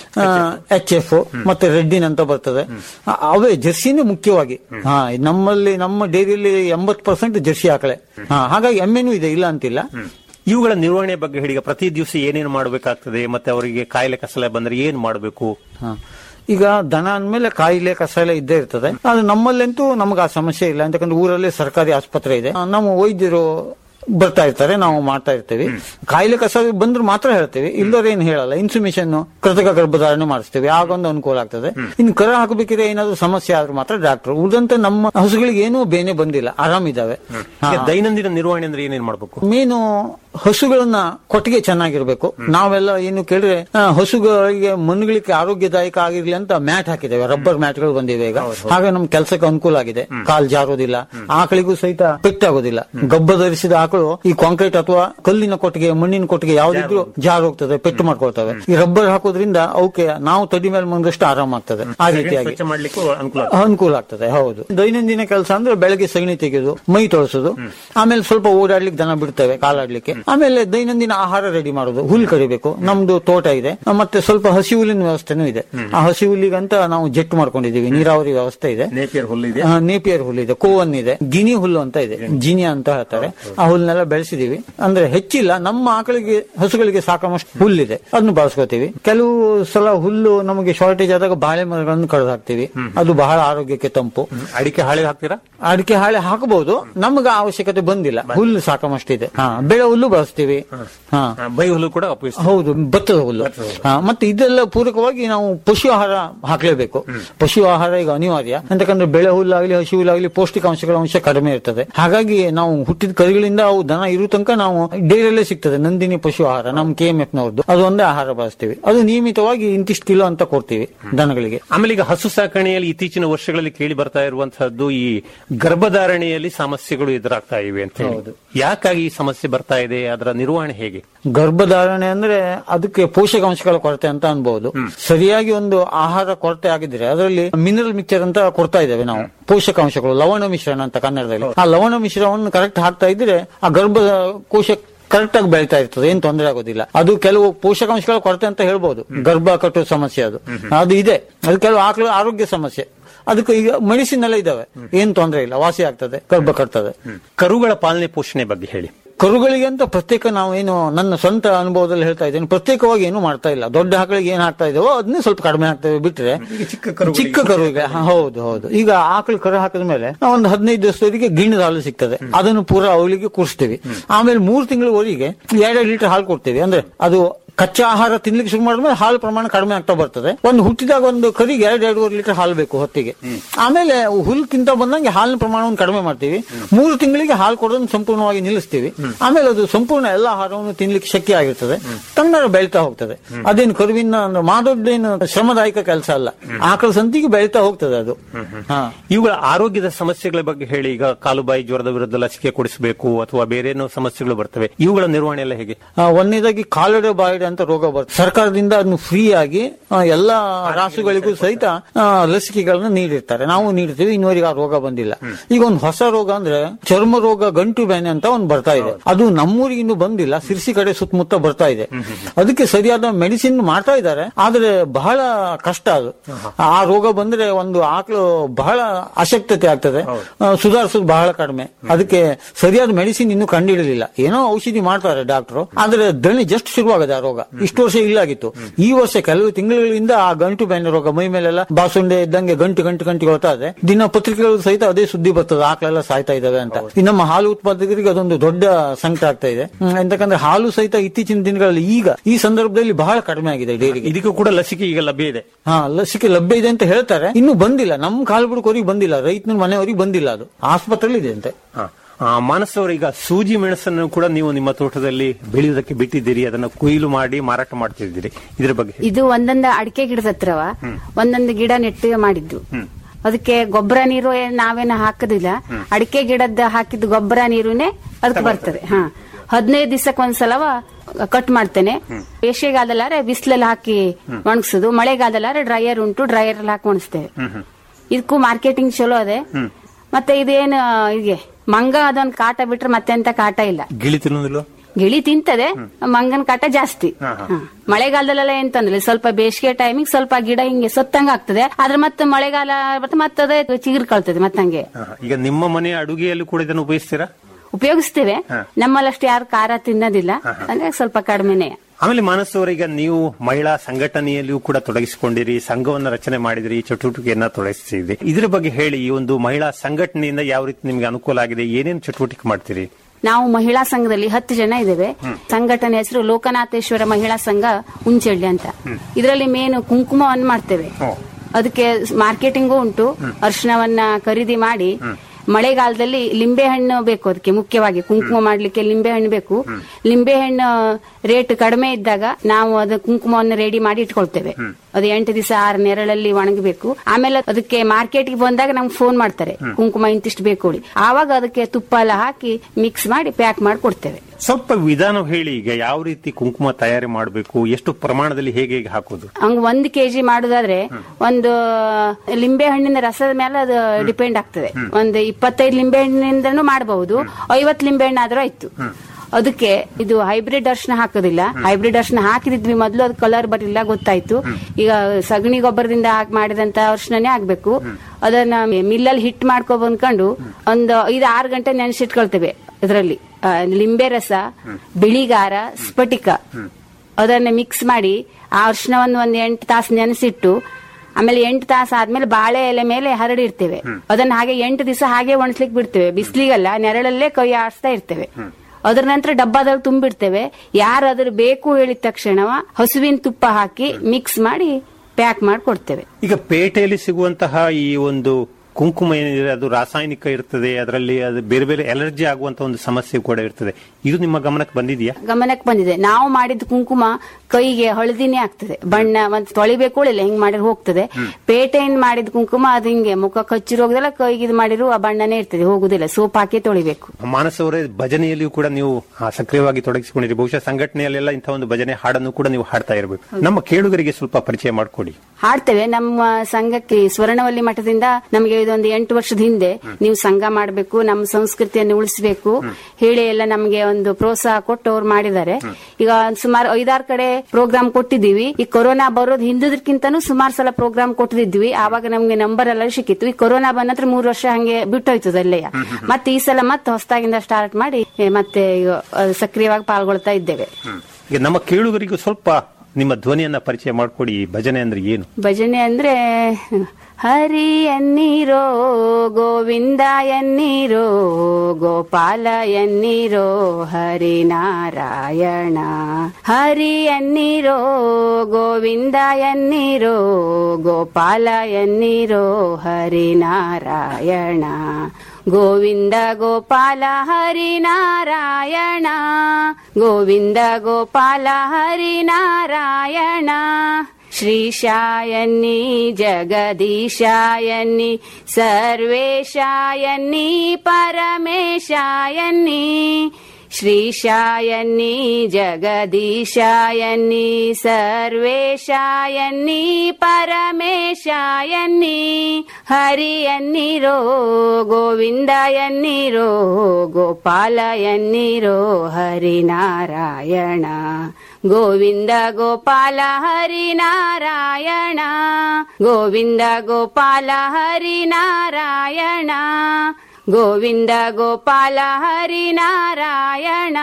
ಎಚ್ ಎಫ್ ಮತ್ತೆ ರೆಡ್ಡಿನ್ ಅಂತ ಬರ್ತದೆ ಆ, ಅವೇ ಜರ್ಸಿನೇ ಮುಖ್ಯವಾಗಿ ಹಾ ನಮ್ಮಲ್ಲಿ ನಮ್ಮ ಡೈರಿಯಲ್ಲಿ ಎಂಬತ್ ಪರ್ಸೆಂಟ್ ಜರ್ಸಿ ಆಕಳೆ ಹಾ ಹಾಗಾಗಿ ಎಮ್ಮೆನೂ ಇದೆ ಇಲ್ಲ ಅಂತಿಲ್ಲ ಇವುಗಳ ನಿರ್ವಹಣೆ ಬಗ್ಗೆ ಹೇಳಿ ಈಗ ಪ್ರತಿ ದಿವಸ ಏನೇನು ಮಾಡಬೇಕಾಗ್ತದೆ ಮತ್ತೆ ಅವರಿಗೆ ಕಾಯಿಲೆ ಕಸಲೆ ಬಂದ್ರೆ ಏನ್ ಮಾಡಬೇಕು ಹಾ. ಈಗ ದನ ಅಂದ್ಮೇಲೆ ಕಾಯಿಲೆ ಕಸ ಎಲ್ಲ ಇದ್ದೇ ಇರ್ತದೆ ಆದ್ರೆ ನಮ್ಮಲ್ಲಂತೂ ನಮ್ಗೆ ಆ ಸಮಸ್ಯೆ ಇಲ್ಲ ಯಾಕಂದ್ರೆ ಊರಲ್ಲಿ ಸರ್ಕಾರಿ ಆಸ್ಪತ್ರೆ ಇದೆ ಆ, ನಮ್ಮ ವೈದ್ಯರು ಬರ್ತಾ ಇರ್ತಾರೆ ನಾವು ಮಾಡ್ತಾ ಇರ್ತೀವಿ ಕಾಯಿಲೆ ಕಸ ಬಂದ್ರೆ ಮಾತ್ರ ಹೇಳ್ತೀವಿ ಇಲ್ಲದ್ರೆ ಏನು ಹೇಳಲ್ಲ ಇನ್ಸುಮಿಷನ್ ಕೃತಕ ಗರ್ಭಧಾರಣೆ ಮಾಡಿಸ್ತೀವಿ ಆಗೊಂದು ಅನುಕೂಲ ಆಗ್ತದೆ ಇನ್ನು ಕರ ಹಾಕಬೇಕಿದ್ರೆ ಏನಾದ್ರು ಸಮಸ್ಯೆ ಆದ್ರೂ ಮಾತ್ರ ಡಾಕ್ಟರ್ ಉಳಿದಂತೆ ನಮ್ಮ ಹಸುಗಳಿಗೆ ಏನೂ ಬೇನೆ ಬಂದಿಲ್ಲ ಆರಾಮಿದಾವೆ ಈಗ ದೈನಂದಿನ ನಿರ್ವಹಣೆ ಅಂದ್ರೆ ಏನೇನ್ ಮಾಡಬೇಕು ಮೇನು ಹಸುಗಳನ್ನ ಕೊಟ್ಟಿಗೆ ಚೆನ್ನಾಗಿರ್ಬೇಕು ನಾವೆಲ್ಲ ಏನು ಕೇಳಿದ್ರೆ ಆ, ಹಸುಗಳಿಗೆ ಮನುಗಳಿಗೆ ಆರೋಗ್ಯದಾಯಕ ಆಗಿರ್ಲಿ ಅಂತ ಮ್ಯಾಟ್ ಹಾಕಿದ್ದೇವೆ ರಬ್ಬರ್ ಮ್ಯಾಟ್ಗಳು ಬಂದಿವೆ ಈಗ ಹಾಗೆ ನಮ್ ಕೆಲಸಕ್ಕೆ ಅನುಕೂಲ ಆಗಿದೆ ಕಾಲ್ ಜಾರೋದಿಲ್ಲ ಆಕಳಿಗೂ ಸಹಿತ ಪೆಟ್ಟಾಗೋದಿಲ್ಲ ಗಬ್ಬ ಧರಿಸಿದ ಆಕಳು ಈ ಕಾಂಕ್ರೀಟ್ ಅಥವಾ ಕಲ್ಲಿನ ಕೊಟ್ಟಿಗೆ ಮಣ್ಣಿನ ಕೊಟ್ಟಿಗೆ ಯಾವ್ದಿದ್ರು ಜಾರ್ ಹೋಗ್ತದೆ ಪೆಟ್ಟು ಮಾಡ್ಕೊಳ್ತವೆ ಈ ರಬ್ಬರ್ ಹಾಕೋದ್ರಿಂದ ಅವಕ್ಕೆ ನಾವು ತಡಿ ಮೇಲೆ ಬಂದಷ್ಟು ಆರಾಮ ಆಗ್ತದೆ ಆ ರೀತಿಯಾಗಿ ಸ್ವಚ್ಛ ಮಾಡ್ಲಿಕ್ಕೂ ಅನುಕೂಲ ಅನುಕೂಲ ಆಗ್ತದೆ ಹೌದು ದೈನಂದಿನ ಕೆಲಸ ಅಂದ್ರೆ ಬೆಳಗ್ಗೆ ಸಗಣಿ ತೆಗೆಯೋದು ಮೈ ತೊಳಸೋದು ಆಮೇಲೆ ಸ್ವಲ್ಪ ಓಡಾಡ್ಲಿಕ್ಕೆ ದನ ಬಿಡ್ತೇವೆ ಕಾಲಾಡ್ಲಿಕ್ಕೆ ಆಮೇಲೆ ದೈನಂದಿನ ಆಹಾರ ರೆಡಿ ಮಾಡೋದು ಹುಲ್ ಕಡಿಬೇಕು ನಮ್ದು ತೋಟ ಇದೆ ಮತ್ತೆ ಸ್ವಲ್ಪ ಹಸಿ ಹುಲ್ಲಿನ ವ್ಯವಸ್ಥೆನೂ ಇದೆ ಆ ಹಸಿ ಹುಲ್ಲಿಗಂತ ನಾವು ಜೆಟ್ ಮಾಡ್ಕೊಂಡಿದೀವಿ ನೀರಾವರಿ ವ್ಯವಸ್ಥೆ ಇದೆ ನೇಪಿಯರ್ ಹುಲ್ಲಿದೆ ಆ, ನೇಪಿಯರ್ ಹುಲ್ಲು ಇದೆ ಕೋವನ್ ಇದೆ ಗಿನಿ ಹುಲ್ಲು ಅಂತ ಇದೆ ಜಿನಿಯಾ ಅಂತ ಹೇಳ್ತಾರೆ ಆ ಹುಲ್ಲು ಹುಲ್ಲನ್ನೆಲ್ಲ ಬೆಳೆಸಿದೀವಿ ಅಂದ್ರೆ ಹೆಚ್ಚಿಲ್ಲ ನಮ್ಮ ಆಕಳಿಗೆ ಹಸುಗಳಿಗೆ ಸಾಕಷ್ಟು ಹುಲ್ಲಿದೆ ಅದನ್ನು ಬಳಸ್ಕೋತೀವಿ ಕೆಲವು ಸಲ ಹುಲ್ಲು ನಮಗೆ ಶಾರ್ಟೇಜ್ ಆದಾಗ ಬಾಳೆ ಮರಗಳನ್ನು ಕಳೆದು ಹಾಕ್ತಿವಿ ಅದು ಬಹಳ ಆರೋಗ್ಯಕ್ಕೆ ತಂಪು ಅಡಿಕೆ ಹಾಳೆ ಹಾಕ್ತೀರಾ ಅಡಿಕೆ ಹಾಳೆ ಹಾಕಬಹುದು ನಮ್ಗೆ ಅವಶ್ಯಕತೆ ಬಂದಿಲ್ಲ ಹುಲ್ಲು ಸಾಕಮಷ್ಟಿದೆ ಹಾ ಬೆಳೆ ಹುಲ್ಲು ಬಳಸ್ತೀವಿ ಹಾ ಬೈ ಹುಲ್ಲು ಕೂಡ ಉಪಯೋಗಿಸ್ತೀವಿ ಹೌದು ಭತ್ತದ ಹುಲ್ಲು ಹಾ, ಮತ್ತೆ ಇದೆಲ್ಲ ಪೂರಕವಾಗಿ ನಾವು ಪಶು ಆಹಾರ ಹಾಕ್ಲೇಬೇಕು ಪಶು ಆಹಾರ ಈಗ ಅನಿವಾರ್ಯ ಅಂತಕಂದ್ರೆ ಬೆಳೆ ಹುಲ್ಲಾಗ್ಲಿ ಹಸಿ ಹುಲ್ಲಾಗ್ಲಿ ಪೌಷ್ಟಿಕಾಂಶಗಳ ಅಂಶ ಕಡಿಮೆ ಇರ್ತದೆ ಹಾಗಾಗಿ ನಾವು ಹುಟ್ಟಿದ ಕರುಗಳಿಂದ ಅವು ದನ ಇರೋ ತನಕ ನಾವು ಡೈರಿಯಲ್ಲೇ ಸಿಗ್ತದೆ ನಂದಿನಿ ಪಶು ಆಹಾರ ನಮ್ ಕೆ ಎಂ ಎಫ್ ನವ್ರದ್ದು ಅದು ಒಂದೇ ಆಹಾರ ಬಳಸ್ತೀವಿ ಅದು ನಿಯಮಿತವಾಗಿ ಇಂತಿಷ್ಟು ಕಿಲೋ ಅಂತ ಕೊಡ್ತೀವಿ ದನಗಳಿಗೆ ಆಮೇಲೆ ಈಗ ಹಸು ಸಾಕಣೆಯಲ್ಲಿ ಇತ್ತೀಚಿನ ವರ್ಷಗಳಲ್ಲಿ ಕೇಳಿ ಬರ್ತಾ ಇರುವಂತಹದ್ದು ಈ ಗರ್ಭಧಾರಣೆಯಲ್ಲಿ ಸಮಸ್ಯೆಗಳು ಎದುರಾಗ್ತಾ ಇವೆ ಅಂತ ಹೇಳಿ ಯಾಕಾಗಿ ಈ ಸಮಸ್ಯೆ ಬರ್ತಾ ಇದೆ ಅದರ ನಿರ್ವಹಣೆ ಹೇಗೆ ಗರ್ಭಧಾರಣೆ ಅಂದ್ರೆ ಅದಕ್ಕೆ ಪೋಷಕಾಂಶಗಳ ಕೊರತೆ ಅಂತ ಅನ್ಬಹುದು ಸರಿಯಾಗಿ ಒಂದು ಆಹಾರ ಕೊರತೆ ಆಗಿದ್ರೆ ಅದರಲ್ಲಿ ಮಿನರಲ್ ಮಿಕ್ಚರ್ ಅಂತ ಕೊಡ್ತಾ ಇದ್ದೇವೆ ನಾವು ಪೋಷಕಾಂಶಗಳು ಲವಣ ಮಿಶ್ರಣ ಅಂತ ಕನ್ನಡದಲ್ಲಿ ಆ ಲವಣ ಮಿಶ್ರಣವನ್ನು ಕರೆಕ್ಟ್ ಹಾಕ್ತಾ ಇದ್ರೆ ಆ ಗರ್ಭ ಕೋಶ ಕರೆಕ್ಟ್ ಆಗಿ ಬೆಳ್ತಾ ಇರ್ತದೆ ಏನ್ ತೊಂದರೆ ಆಗೋದಿಲ್ಲ ಅದು ಕೆಲವು ಪೋಷಕಾಂಶಗಳ ಕೊರತೆ ಅಂತ ಹೇಳ್ಬೋದು ಗರ್ಭ ಕಟ್ಟುವ ಸಮಸ್ಯೆ ಅದು ಅದು ಇದೆ ಅದು ಕೆಲವು ಆಕಳ ಆರೋಗ್ಯ ಸಮಸ್ಯೆ ಅದಕ್ಕೆ ಈಗ ಮೆಡಿಸಿನ್ ಎಲ್ಲ ಇದಾವೆ ಏನ್ ತೊಂದರೆ ಇಲ್ಲ ವಾಸಿ ಆಗ್ತದೆ ಗರ್ಭ ಕಟ್ತದೆ ಕರುಗಳ ಪಾಲನೆ ಪೋಷಣೆ ಬಗ್ಗೆ ಹೇಳಿ ಕರುಗಳಿಗೆ ಅಂತ ಪ್ರತ್ಯೇಕ ನಾವು ಏನು ನನ್ನ ಸ್ವಂತ ಅನುಭವದಲ್ಲಿ ಹೇಳ್ತಾ ಇದ್ದೇನೆ ಪ್ರತ್ಯೇಕವಾಗಿ ಏನು ಮಾಡ್ತಾ ಇಲ್ಲ ದೊಡ್ಡ ಆಕಳಿಗೆ ಏನ್ ಹಾಕ್ತಾ ಇದ್ದೇವೋ ಅದನ್ನೇ ಸ್ವಲ್ಪ ಕಡಿಮೆ ಹಾಕ್ತೇವೆ ಬಿಟ್ರೆ ಚಿಕ್ಕ ಕರುವಿಗೆ ಹ, ಹೌದು ಹೌದು ಈಗ ಆಕಳು ಕರು ಹಾಕಿದ ಮೇಲೆ ನಾವು ಒಂದು ಹದಿನೈದು ದಿವಸದವರೆಗೆ ಗಿಣ್ಣದ ಹಾಲು ಸಿಗ್ತದೆ ಅದನ್ನು ಪೂರಾ ಅವಳಿಗೆ ಕುಡಿಸ್ತೀವಿ ಆಮೇಲೆ ಮೂರು ತಿಂಗಳವರೆಗೆ ಎರಡೆರಡು ಲೀಟರ್ ಹಾಲು ಕೊಡ್ತೀವಿ ಅಂದ್ರೆ ಅದು ಕಚ್ಚಾ ಆಹಾರ ತಿನ್ಲಿಕ್ಕೆ ಶುರು ಮಾಡಿದ್ಮೇಲೆ ಹಾಲು ಪ್ರಮಾಣ ಕಡಿಮೆ ಆಗ್ತಾ ಬರ್ತದೆ ಒಂದು ಹುಟ್ಟಿದಾಗ ಒಂದು ಕರಿಗೆ ಎರಡು ಎರಡೂವರೆ ಲೀಟರ್ ಹಾಲು ಬೇಕು ಹೊತ್ತಿಗೆ ಆಮೇಲೆ ಹುಲ್ ತಿಂತ ಬಂದಂಗೆ ಹಾಲಿನ ಪ್ರಮಾಣವನ್ನು ಕಡಿಮೆ ಮಾಡ್ತೀವಿ ಮೂರು ತಿಂಗಳಿಗೆ ಹಾಲು ಕೊಡೋದನ್ನು ಸಂಪೂರ್ಣವಾಗಿ ನಿಲ್ಲಿಸ್ತೀವಿ ಆಮೇಲೆ ಅದು ಸಂಪೂರ್ಣ ಎಲ್ಲ ಆಹಾರವನ್ನು ತಿನ್ಲಿಕ್ಕೆ ಶಕ್ತಿ ಆಗಿರ್ತದೆ ತಣ್ಣರ ಬೆಳ್ತಾ ಹೋಗ್ತದೆ ಅದೇನು ಕರುವಿನ ಅಂದ್ರೆ ಮಾದೊಡ್ಡೇನು ಶ್ರಮದಾಯಕ ಕೆಲಸ ಅಲ್ಲ ಆಕಳ ಸಂತಿಗೆ ಬೆಳ್ತಾ ಹೋಗ್ತದೆ ಅದು ಹಾ ಇವುಗಳ ಆರೋಗ್ಯದ ಸಮಸ್ಯೆಗಳ ಬಗ್ಗೆ ಹೇಳಿ ಈಗ ಕಾಲುಬಾಯಿ ಜ್ವರದ ವಿರುದ್ಧ ಲಸಿಕೆ ಕೊಡಿಸಬೇಕು ಅಥವಾ ಬೇರೆ ಏನೋ ಸಮಸ್ಯೆಗಳು ಬರ್ತವೆ ಇವುಗಳ ನಿರ್ವಹಣೆ ಎಲ್ಲ ಹೇಗೆ ಆ, ಒಂದನೇದಾಗಿ ಕಾಲಡೆ ಬಾಯಿಡೆ ಅಂತ ರೋಗ ಬರ್ತದೆ ಸರ್ಕಾರದಿಂದ ಅದನ್ನು ಫ್ರೀ ಆಗಿ ಆ, ಎಲ್ಲಾ ರಾಸುಗಳಿಗೂ ಸಹಿತ ಆ, ಲಸಿಕೆಗಳನ್ನ ನೀಡಿರ್ತಾರೆ ನಾವು ನೀಡ್ತೀವಿ ಇನ್ನುವರೆಗೆ ಆ ರೋಗ ಬಂದಿಲ್ಲ ಈಗ ಒಂದು ಹೊಸ ರೋಗ ಅಂದ್ರೆ ಚರ್ಮ ರೋಗ ಗಂಟು ಬೇನೆ ಅಂತ ಒಂದು ಬರ್ತಾ ಇದೆ ಅದು ನಮ್ಮೂರಿಗೆ ಇನ್ನು ಬಂದಿಲ್ಲ ಸಿರ್ಸಿ ಕಡೆ ಸುತ್ತಮುತ್ತ ಬರ್ತಾ ಇದೆ ಅದಕ್ಕೆ ಸರಿಯಾದ ಮೆಡಿಸಿನ್ ಮಾಡ್ತಾ ಇದ್ದಾರೆ ಆದ್ರೆ ಬಹಳ ಕಷ್ಟ ಅದು ಆ ರೋಗ ಬಂದ್ರೆ ಒಂದು ಆಕಳು ಬಹಳ ಅಶಕ್ತತೆ ಆಗ್ತದೆ ಆ, ಸುಧಾರಿಸೋದು ಬಹಳ ಕಡಿಮೆ ಅದಕ್ಕೆ ಸರಿಯಾದ ಮೆಡಿಸಿನ್ ಇನ್ನೂ ಕಂಡುಹಿಡಲಿಲ್ಲ ಏನೋ ಔಷಧಿ ಮಾಡ್ತಾರೆ ಡಾಕ್ಟರ್ ಆದ್ರೆ ದಣಿ ಜಸ್ಟ್ ಶುರುವಾಗದೆ ಆ ರೋಗ ಇಷ್ಟು ವರ್ಷ ಇಲ್ಲಾಗಿತ್ತು ಈ ವರ್ಷ ಕೆಲವು ತಿಂಗಳಿಂದ ಆ ಗಂಟು ಬೆನ್ನ ರೋಗ ಮೈ ಮೇಲೆಲ್ಲ ಬಾಸುಂಡೆ ಇದ್ದಂಗೆ ಗಂಟು ಗಂಟು ಗಂಟು ಹೊಳ್ತಾ ಇದೆ ದಿನ ಪತ್ರಿಕೆಗಳು ಸಹಿತ ಅದೇ ಸುದ್ದಿ ಬರ್ತದೆ ಆಕಳೆಲ್ಲ ಸಾಯ್ತಾ ಇದಾವೆ ಅಂತ ಈ ನಮ್ಮ ಹಾಲು ಉತ್ಪಾದಕರಿಗೆ ಅದೊಂದು ದೊಡ್ಡ ಸಂಕಟ ಆಗ್ತಾ ಇದೆ ಹ್ಮ್, ಎಂತಕಂದ್ರೆ ಹಾಲು ಸಹಿತ ಇತ್ತೀಚಿನ ದಿನಗಳಲ್ಲಿ ಈಗ ಈ ಸಂದರ್ಭದಲ್ಲಿ ಬಹಳ ಕಡಿಮೆ ಆಗಿದೆ ಡೈರಿಗೆ ಇದಕ್ಕೂ ಕೂಡ ಲಸಿಕೆ ಈಗ ಲಭ್ಯ ಇದೆ ಹಾ ಲಸಿಕೆ ಲಭ್ಯ ಇದೆ ಅಂತ ಹೇಳ್ತಾರೆ ಇನ್ನು ಬಂದಿಲ್ಲ ನಮ್ಮ ಕಾಲ್ಬುಡಕವರಿಗೆ ಬಂದಿಲ್ಲ ರೈತನ ಮನೆಯವರಿಗೆ ಬಂದಿಲ್ಲ ಅದು ಆಸ್ಪತ್ರೆಯಲ್ಲಿ ಇದೆ ಅಂತೆ ಹ. ಆ, ಮಾನಸ್ ಅವರು ಈಗ ಸೂಜಿ ಮೆಣಸನ್ನು ಕೂಡ ನೀವು ನಿಮ್ಮ ತೋಟದಲ್ಲಿ ಬೆಳೆಯುವುದಕ್ಕೆ ಬಿಟ್ಟಿದ್ದೀರಿ ಅದನ್ನ ಕೊಯ್ಲು ಮಾಡಿ ಮಾರಾಟ ಮಾಡ್ತಿದ್ದೀರಿ ಇದ್ರ ಬಗ್ಗೆ ಹೇಳಿ. ಇದು ಒಂದೊಂದು ಅಡಿಕೆ ಗಿಡದ ಹತ್ರವ ಒಂದೊಂದು ಗಿಡ ನೆಟ್ಟು ಮಾಡಿದ್ದು ಅದಕ್ಕೆ ಗೊಬ್ಬರ ನೀರು ಏನ್ ನಾವೇನು ಹಾಕದಿಲ್ಲ ಅಡಿಕೆ ಗಿಡದ ಹಾಕಿದ ಗೊಬ್ಬರ ನೀರುನೇ ಅದಕ್ಕೆ ಬರ್ತದೆ ಹಾ ಹದಿನೈದು ದಿವಸಕ್ಕೆ ಒಂದ್ಸಲವ ಕಟ್ ಮಾಡ್ತೇನೆ ಬೇಸಿಗೆಗಾಲಲ್ಲಾರೆ ಬಿಸಿಲಲ್ಲಿ ಹಾಕಿ ಒಣಗಿಸೋದು ಮಳೆಗಾಲಲ್ಲಾರೆ ಡ್ರೈಯರ್ ಉಂಟು ಡ್ರೈಯರ್ ಅಲ್ಲಿ ಹಾಕಿ ಒಣಗಿಸ್ತೇವೆ ಇದಕ್ಕೂ ಮಾರ್ಕೆಟಿಂಗ್ ಚಲೋ ಅದೇ ಮತ್ತೆ ಇದೇನು ಹೀಗೆ ಮಂಗ ಅದೊಂದು ಕಾಟ ಬಿಟ್ರೆ ಮತ್ತೆ ಅಂತ ಕಾಟ ಇಲ್ಲ ಗಿಳಿ ತಿನ್ನೋದಿಲ್ವ ಗಿಳಿ ತಿಂತದೆ ಮಂಗನ ಕಾಟ ಜಾಸ್ತಿ ಹಾ, ಹಾ. ಹಾ. ಮಳೆಗಾಲದಲ್ಲೆಲ್ಲ ಏನ್ ತೊಂದ್ರೆ ಸ್ವಲ್ಪ ಬೇಸಿಗೆ ಟೈಮಿಗೆ ಸ್ವಲ್ಪ ಗಿಡ ಹಿಂಗೆ ಸತ್ತಂಗ ಆಗ್ತದೆ ಆದ್ರೆ ಮತ್ತೆ ಮಳೆಗಾಲ ಮತ್ತೆ ಮತ್ತೆ ಅದೇ ಚಿಗುರ್ಕೊಳ್ತದೆ ಮತ್ತಂಗೆ ಹ. ಈಗ ನಿಮ್ಮ ಮನೆ ಅಡುಗೆಯಲ್ಲಿ ಕೂಡ ಇದನ್ನು ಉಪಯೋಗಿಸ್ತೀರಾ ಉಪಯೋಗಿಸ್ತೇವೆ ಹಾ. ನಮ್ಮಲ್ಲಷ್ಟು ಯಾರು ಖಾರ ತಿನ್ನೋದಿಲ್ಲ ಅಂದ್ರೆ ಸ್ವಲ್ಪ ಕಡಿಮೆನೆ ಆಮೇಲೆ ಮಾನಸ್ ಅವರೀಗ ನೀವು ಮಹಿಳಾ ಸಂಘಟನೆಯಲ್ಲಿಯೂ ಕೂಡ ತೊಡಗಿಸಿಕೊಂಡಿರಿ ಸಂಘವನ್ನ ರಚನೆ ಮಾಡಿದಿರಿ ಈ ಚಟುವಟಿಕೆಯನ್ನ ತೊಡಗಿಸಿದ್ರಿ ಇದ್ರ ಬಗ್ಗೆ ಹೇಳಿ ಈ ಒಂದು ಮಹಿಳಾ ಸಂಘಟನೆಯಿಂದ ಯಾವ ರೀತಿ ನಿಮ್ಗೆ ಅನುಕೂಲ ಆಗಿದೆ ಏನೇನು ಚಟುವಟಿಕೆ ಮಾಡ್ತೀರಿ ನಾವು ಮಹಿಳಾ ಸಂಘದಲ್ಲಿ ಹತ್ತು ಜನ ಇದ್ದೇವೆ ಸಂಘಟನೆ ಹೆಸರು ಲೋಕನಾಥೇಶ್ವರ ಮಹಿಳಾ ಸಂಘ ಉಂಚಳ್ಳಿ ಅಂತ ಇದರಲ್ಲಿ ಮೇನ್ ಕುಂಕುಮವನ್ನು ಮಾಡ್ತೇವೆ ಅದಕ್ಕೆ ಮಾರ್ಕೆಟಿಂಗು ಉಂಟು ಅರಿಶಿಣವನ್ನ ಖರೀದಿ ಮಾಡಿ ಮಳೆಗಾಲದಲ್ಲಿ ಲಿಂಬೆ ಹಣ್ಣು ಬೇಕು ಅದಕ್ಕೆ ಮುಖ್ಯವಾಗಿ ಕುಂಕುಮ ಮಾಡ್ಲಿಕ್ಕೆ ಲಿಂಬೆ ಹಣ್ಣು ಬೇಕು ಲಿಂಬೆ ಹಣ್ಣು ರೇಟ್ ಕಡಿಮೆ ಇದ್ದಾಗ ನಾವು ಅದು ಕುಂಕುಮವನ್ನು ರೆಡಿ ಮಾಡಿ ಇಟ್ಕೊಳ್ತೇವೆ ಅದು ಎಂಟು ದಿವಸ ಆರು ನೆರಳಲ್ಲಿ ಒಣಗಬೇಕು ಆಮೇಲೆ ಅದಕ್ಕೆ ಮಾರ್ಕೆಟ್ಗೆ ಬಂದಾಗ ನಮ್ಗೆ ಫೋನ್ ಮಾಡ್ತಾರೆ ಕುಂಕುಮ ಇಂತಿಷ್ಟು ಬೇಕು ಹೇಳಿ ಆವಾಗ ಅದಕ್ಕೆ ತುಪ್ಪ ಎಲ್ಲ ಹಾಕಿ ಮಿಕ್ಸ್ ಮಾಡಿ ಪ್ಯಾಕ್ ಮಾಡಿ ಕೊಡ್ತೇವೆ ಸ್ವಲ್ಪ ವಿಧಾನ ಹೇಳಿ ಈಗ ಯಾವ ರೀತಿ ಕುಂಕುಮ ತಯಾರಿ ಮಾಡಬೇಕು ಎಷ್ಟು ಪ್ರಮಾಣದಲ್ಲಿ ಹೇಗೆ ಹೇಗೆ ಹಾಕೋದು ಹಂಗ ಒಂದ್ ಕೆಜಿ ಮಾಡುದಾದ್ರೆ ಒಂದು ಲಿಂಬೆ ಹಣ್ಣಿನ ರಸದ ಮೇಲೆ ಅದು ಡಿಪೆಂಡ್ ಆಗ್ತದೆ ಒಂದು ಇಪ್ಪತ್ತೈದು ಲಿಂಬೆ ಹಣ್ಣಿನಿಂದನೂ ಮಾಡಬಹುದು ಐವತ್ ಲಿಂಬೆ ಹಣ್ಣು ಆದ್ರೂ ಆಯ್ತು ಅದಕ್ಕೆ ಇದು ಹೈಬ್ರಿಡ್ ಅರ್ಶನ ಹಾಕೋದಿಲ್ಲ ಹೈಬ್ರಿಡ್ ಅರ್ಶನ ಹಾಕಿದ್ವಿ ಮೊದಲು ಅದು ಕಲರ್ ಬರಲಿಲ್ಲ ಗೊತ್ತಾಯ್ತು ಈಗ ಸಗಣಿ ಗೊಬ್ಬರದಿಂದ ಹಾಕಿ ಮಾಡಿದಂತ ಅರ್ಶನೇ ಆಗ್ಬೇಕು ಅದನ್ನ ಮಿಲ್ಲಲ್ಲಿ ಹಿಟ್ ಮಾಡ್ಕೊ ಬಂದ್ಕೊಂಡು ಒಂದು ಐದು ಆರು ಗಂಟೆ ನೆನೆಸಿಟ್ಕೊಳ್ತೇವೆ ಇದರಲ್ಲಿ ಲಿಂಬೆ ರಸ ಬಿಳಿಗಾರ ಸ್ಫಟಿಕ ಅದನ್ನ ಮಿಕ್ಸ್ ಮಾಡಿ ಆ ಅರ್ಶಿನವನ್ನು ಒಂದ್ ಎಂಟು ತಾಸು ನೆನೆಸಿಟ್ಟು ಆಮೇಲೆ ಎಂಟು ತಾಸು ಆದ್ಮೇಲೆ ಬಾಳೆ ಎಲೆ ಮೇಲೆ ಹರಡಿರ್ತೇವೆ ಅದನ್ನ ಹಾಗೆ ಎಂಟು ದಿವಸ ಹಾಗೆ ಒಣಸ್ಲಿಕ್ಕೆ ಬಿಡ್ತೇವೆ ಬಿಸಿಲಿಗಲ್ಲ ನೆರಳಲ್ಲೇ ಕೈ ಆಡಿಸ್ತಾ ಇರ್ತೇವೆ ಅದ್ರ ನಂತರ ಡಬ್ಬದಲ್ಲಿ ತುಂಬಿಡ್ತೇವೆ ಯಾರು ಅದ್ರ ಬೇಕು ಹೇಳಿದ ತಕ್ಷಣ ಹಸುವಿನ ತುಪ್ಪ ಹಾಕಿ ಮಿಕ್ಸ್ ಮಾಡಿ ಪ್ಯಾಕ್ ಮಾಡಿ ಕೊಡ್ತೇವೆ ಈಗ ಪೇಟೆಯಲ್ಲಿ ಸಿಗುವಂತಹ ಈ ಒಂದು ಕುಂಕುಮ ಏನಿದೆ ಅದು ರಾಸಾಯನಿಕ ಇರ್ತದೆ ಅದರಲ್ಲಿ ಅದು ಬೇರೆ ಬೇರೆ ಅಲರ್ಜಿ ಆಗುವಂತ ಒಂದು ಸಮಸ್ಯೆ ಕೂಡ ಇರ್ತದೆ ಇದು ನಿಮ್ಮ ಗಮನಕ್ಕೆ ಬಂದಿದೆಯಾ ಗಮನಕ್ಕೆ ಬಂದಿದೆ ನಾವು ಮಾಡಿದ ಕುಂಕುಮ ಕೈಗೆ ಹಳದಿನೇ ಆಗ್ತದೆ ಬಣ್ಣ ಒಂದ್ ತೊಳಿಬೇಕು ಇಲ್ಲ ಹೆಂಗ್ ಮಾಡಿದ್ರೆ ಹೋಗ್ತದೆ ಪೇಟೆಯಿಂದ ಮಾಡಿದ ಕುಂಕುಮ ಅದು ಹಿಂಗೆ ಮುಖ ಕಚ್ಚಿರು ಹೋಗದಲ್ಲ ಕೈಗೆ ಇದು ಮಾಡಿರು ಆ ಬಣ್ಣನೇ ಇರ್ತದೆ ಹೋಗುದಿಲ್ಲ ಸೋಪ್ ಹಾಕಿ ತೊಳಿಬೇಕು ಮಾನಸವರೇ ಭಜನೆಯಲ್ಲಿಯೂ ಕೂಡ ನೀವು ಆ, ಸಕ್ರಿಯವಾಗಿ ತೊಡಗಿಸಿಕೊಂಡಿರಿ ಬಹುಶಃ ಸಂಘಟನೆಯಲ್ಲೆಲ್ಲ ಇಂತಹ ಒಂದು ಭಜನೆ ಹಾಡನ್ನು ಕೂಡ ನೀವು ಹಾಡ್ತಾ ಇರಬೇಕು ನಮ್ಮ ಕೇಳುಗರಿಗೆ ಸ್ವಲ್ಪ ಪರಿಚಯ ಮಾಡಿಕೊಡಿ ಹಾಡ್ತೇವೆ ನಮ್ಮ ಸಂಘಕ್ಕೆ ಸ್ವರ್ಣವಲ್ಲಿ ಮಠದಿಂದ ನಮಗೆ ಇದೊಂದು ಎಂಟು ವರ್ಷದ ಹಿಂದೆ ನೀವು ಸಂಘ ಮಾಡಬೇಕು ನಮ್ಮ ಸಂಸ್ಕೃತಿಯನ್ನು ಉಳಿಸಬೇಕು ಹೇಳಿ ಎಲ್ಲ ನಮಗೆ ಒಂದು ಪ್ರೋತ್ಸಾಹ ಕೊಟ್ಟು ಅವ್ರು ಮಾಡಿದ್ದಾರೆ ಈಗ ಸುಮಾರು ಐದಾರು ಕಡೆ ಪ್ರೋಗ್ರಾಮ್ ಕೊಟ್ಟಿದ್ದೀವಿ ಈ ಕೊರೋನಾ ಬರೋದು ಹಿಂದದಕ್ಕಿಂತನೂ ಸುಮಾರು ಸಲ ಪ್ರೋಗ್ರಾಮ್ ಕೊಟ್ಟಿದ್ವಿ ಆವಾಗ ನಮ್ಗೆ ನಂಬರ್ ಎಲ್ಲ ಸಿಕ್ಕಿತ್ತು ಈ ಕೊರೋನಾ ಬಂದ ನಂತರ ಮೂರು ವರ್ಷ ಹಂಗೆ ಬಿಟ್ಟೋಯ್ತದ ಅಲ್ಲೆಯ ಮತ್ತೆ ಈ ಸಲ ಮತ್ತೆ ಹೊಸದಾಗಿಂದ ಸ್ಟಾರ್ಟ್ ಮಾಡಿ ಏ, ಮತ್ತೆ ಈಗ ಅಹ್, ಸಕ್ರಿಯವಾಗಿ ಪಾಲ್ಗೊಳ್ತಾ ಇದ್ದೇವೆ ಈಗ ನಮ್ಮ ಕೇಳುಗರಿಗೂ ಸ್ವಲ್ಪ ನಿಮ್ಮ ಧ್ವನಿಯನ್ನ ಪರಿಚಯ ಮಾಡಿಕೊಡಿ ಈ ಭಜನೆ ಅಂದ್ರೆ ಏನು ಭಜನೆ ಅಂದ್ರೆ ಹರಿ ಎನ್ನೀರೋ ಗೋವಿಂದ ಎನ್ನೀರೋ ಗೋಪಾಲ ಎನ್ನೀರೋ ಹರಿನಾರಾಯಣ ಹರಿ ಎನ್ನೀರೋ ಗೋವಿಂದ ಎನ್ನೀರೋ ಗೋಪಾಲ ಎನ್ನೀರೋ ಹರಿನಾರಾಯಣ ಗೋವಿಂದ ಗೋಪಾಲ ಹರಿನಾರಾಯಣ ಗೋವಿಂದ ಗೋಪಾಲ ಹರಿನಾರಾಯಣ ಶ್ರೀಶಾಯನ್ನಿ ಜಗದೀಶಾಯನ್ನಿ ಸರ್ವೇಶಾಯನ್ನಿ ಪರಮೇಶಾಯನ್ನಿ ಶ್ರೀಶಾಯನ್ನಿ ಜಗದೀಶಾಯನ್ನಿ ಸರ್ವೇಶಾಯನ್ನಿ ಪರಮೇಶಾಯನ್ನಿ ಹರಿಯನ್ನಿರೋ ಗೋವಿಂದ ಎನ್ನಿರೋ ಗೋಪಾಲ ಎನ್ನಿರೋ ಹರಿನಾರಾಯಣ ಗೋವಿಂದ ಗೋಪಾಲ ಹರಿನಾರಾಯಣ ಗೋವಿಂದ ಗೋಪಾಲ ಹರಿನಾರಾಯಣ ಗೋವಿಂದ ಗೋಪಾಲ ಹರಿನಾರಾಯಣ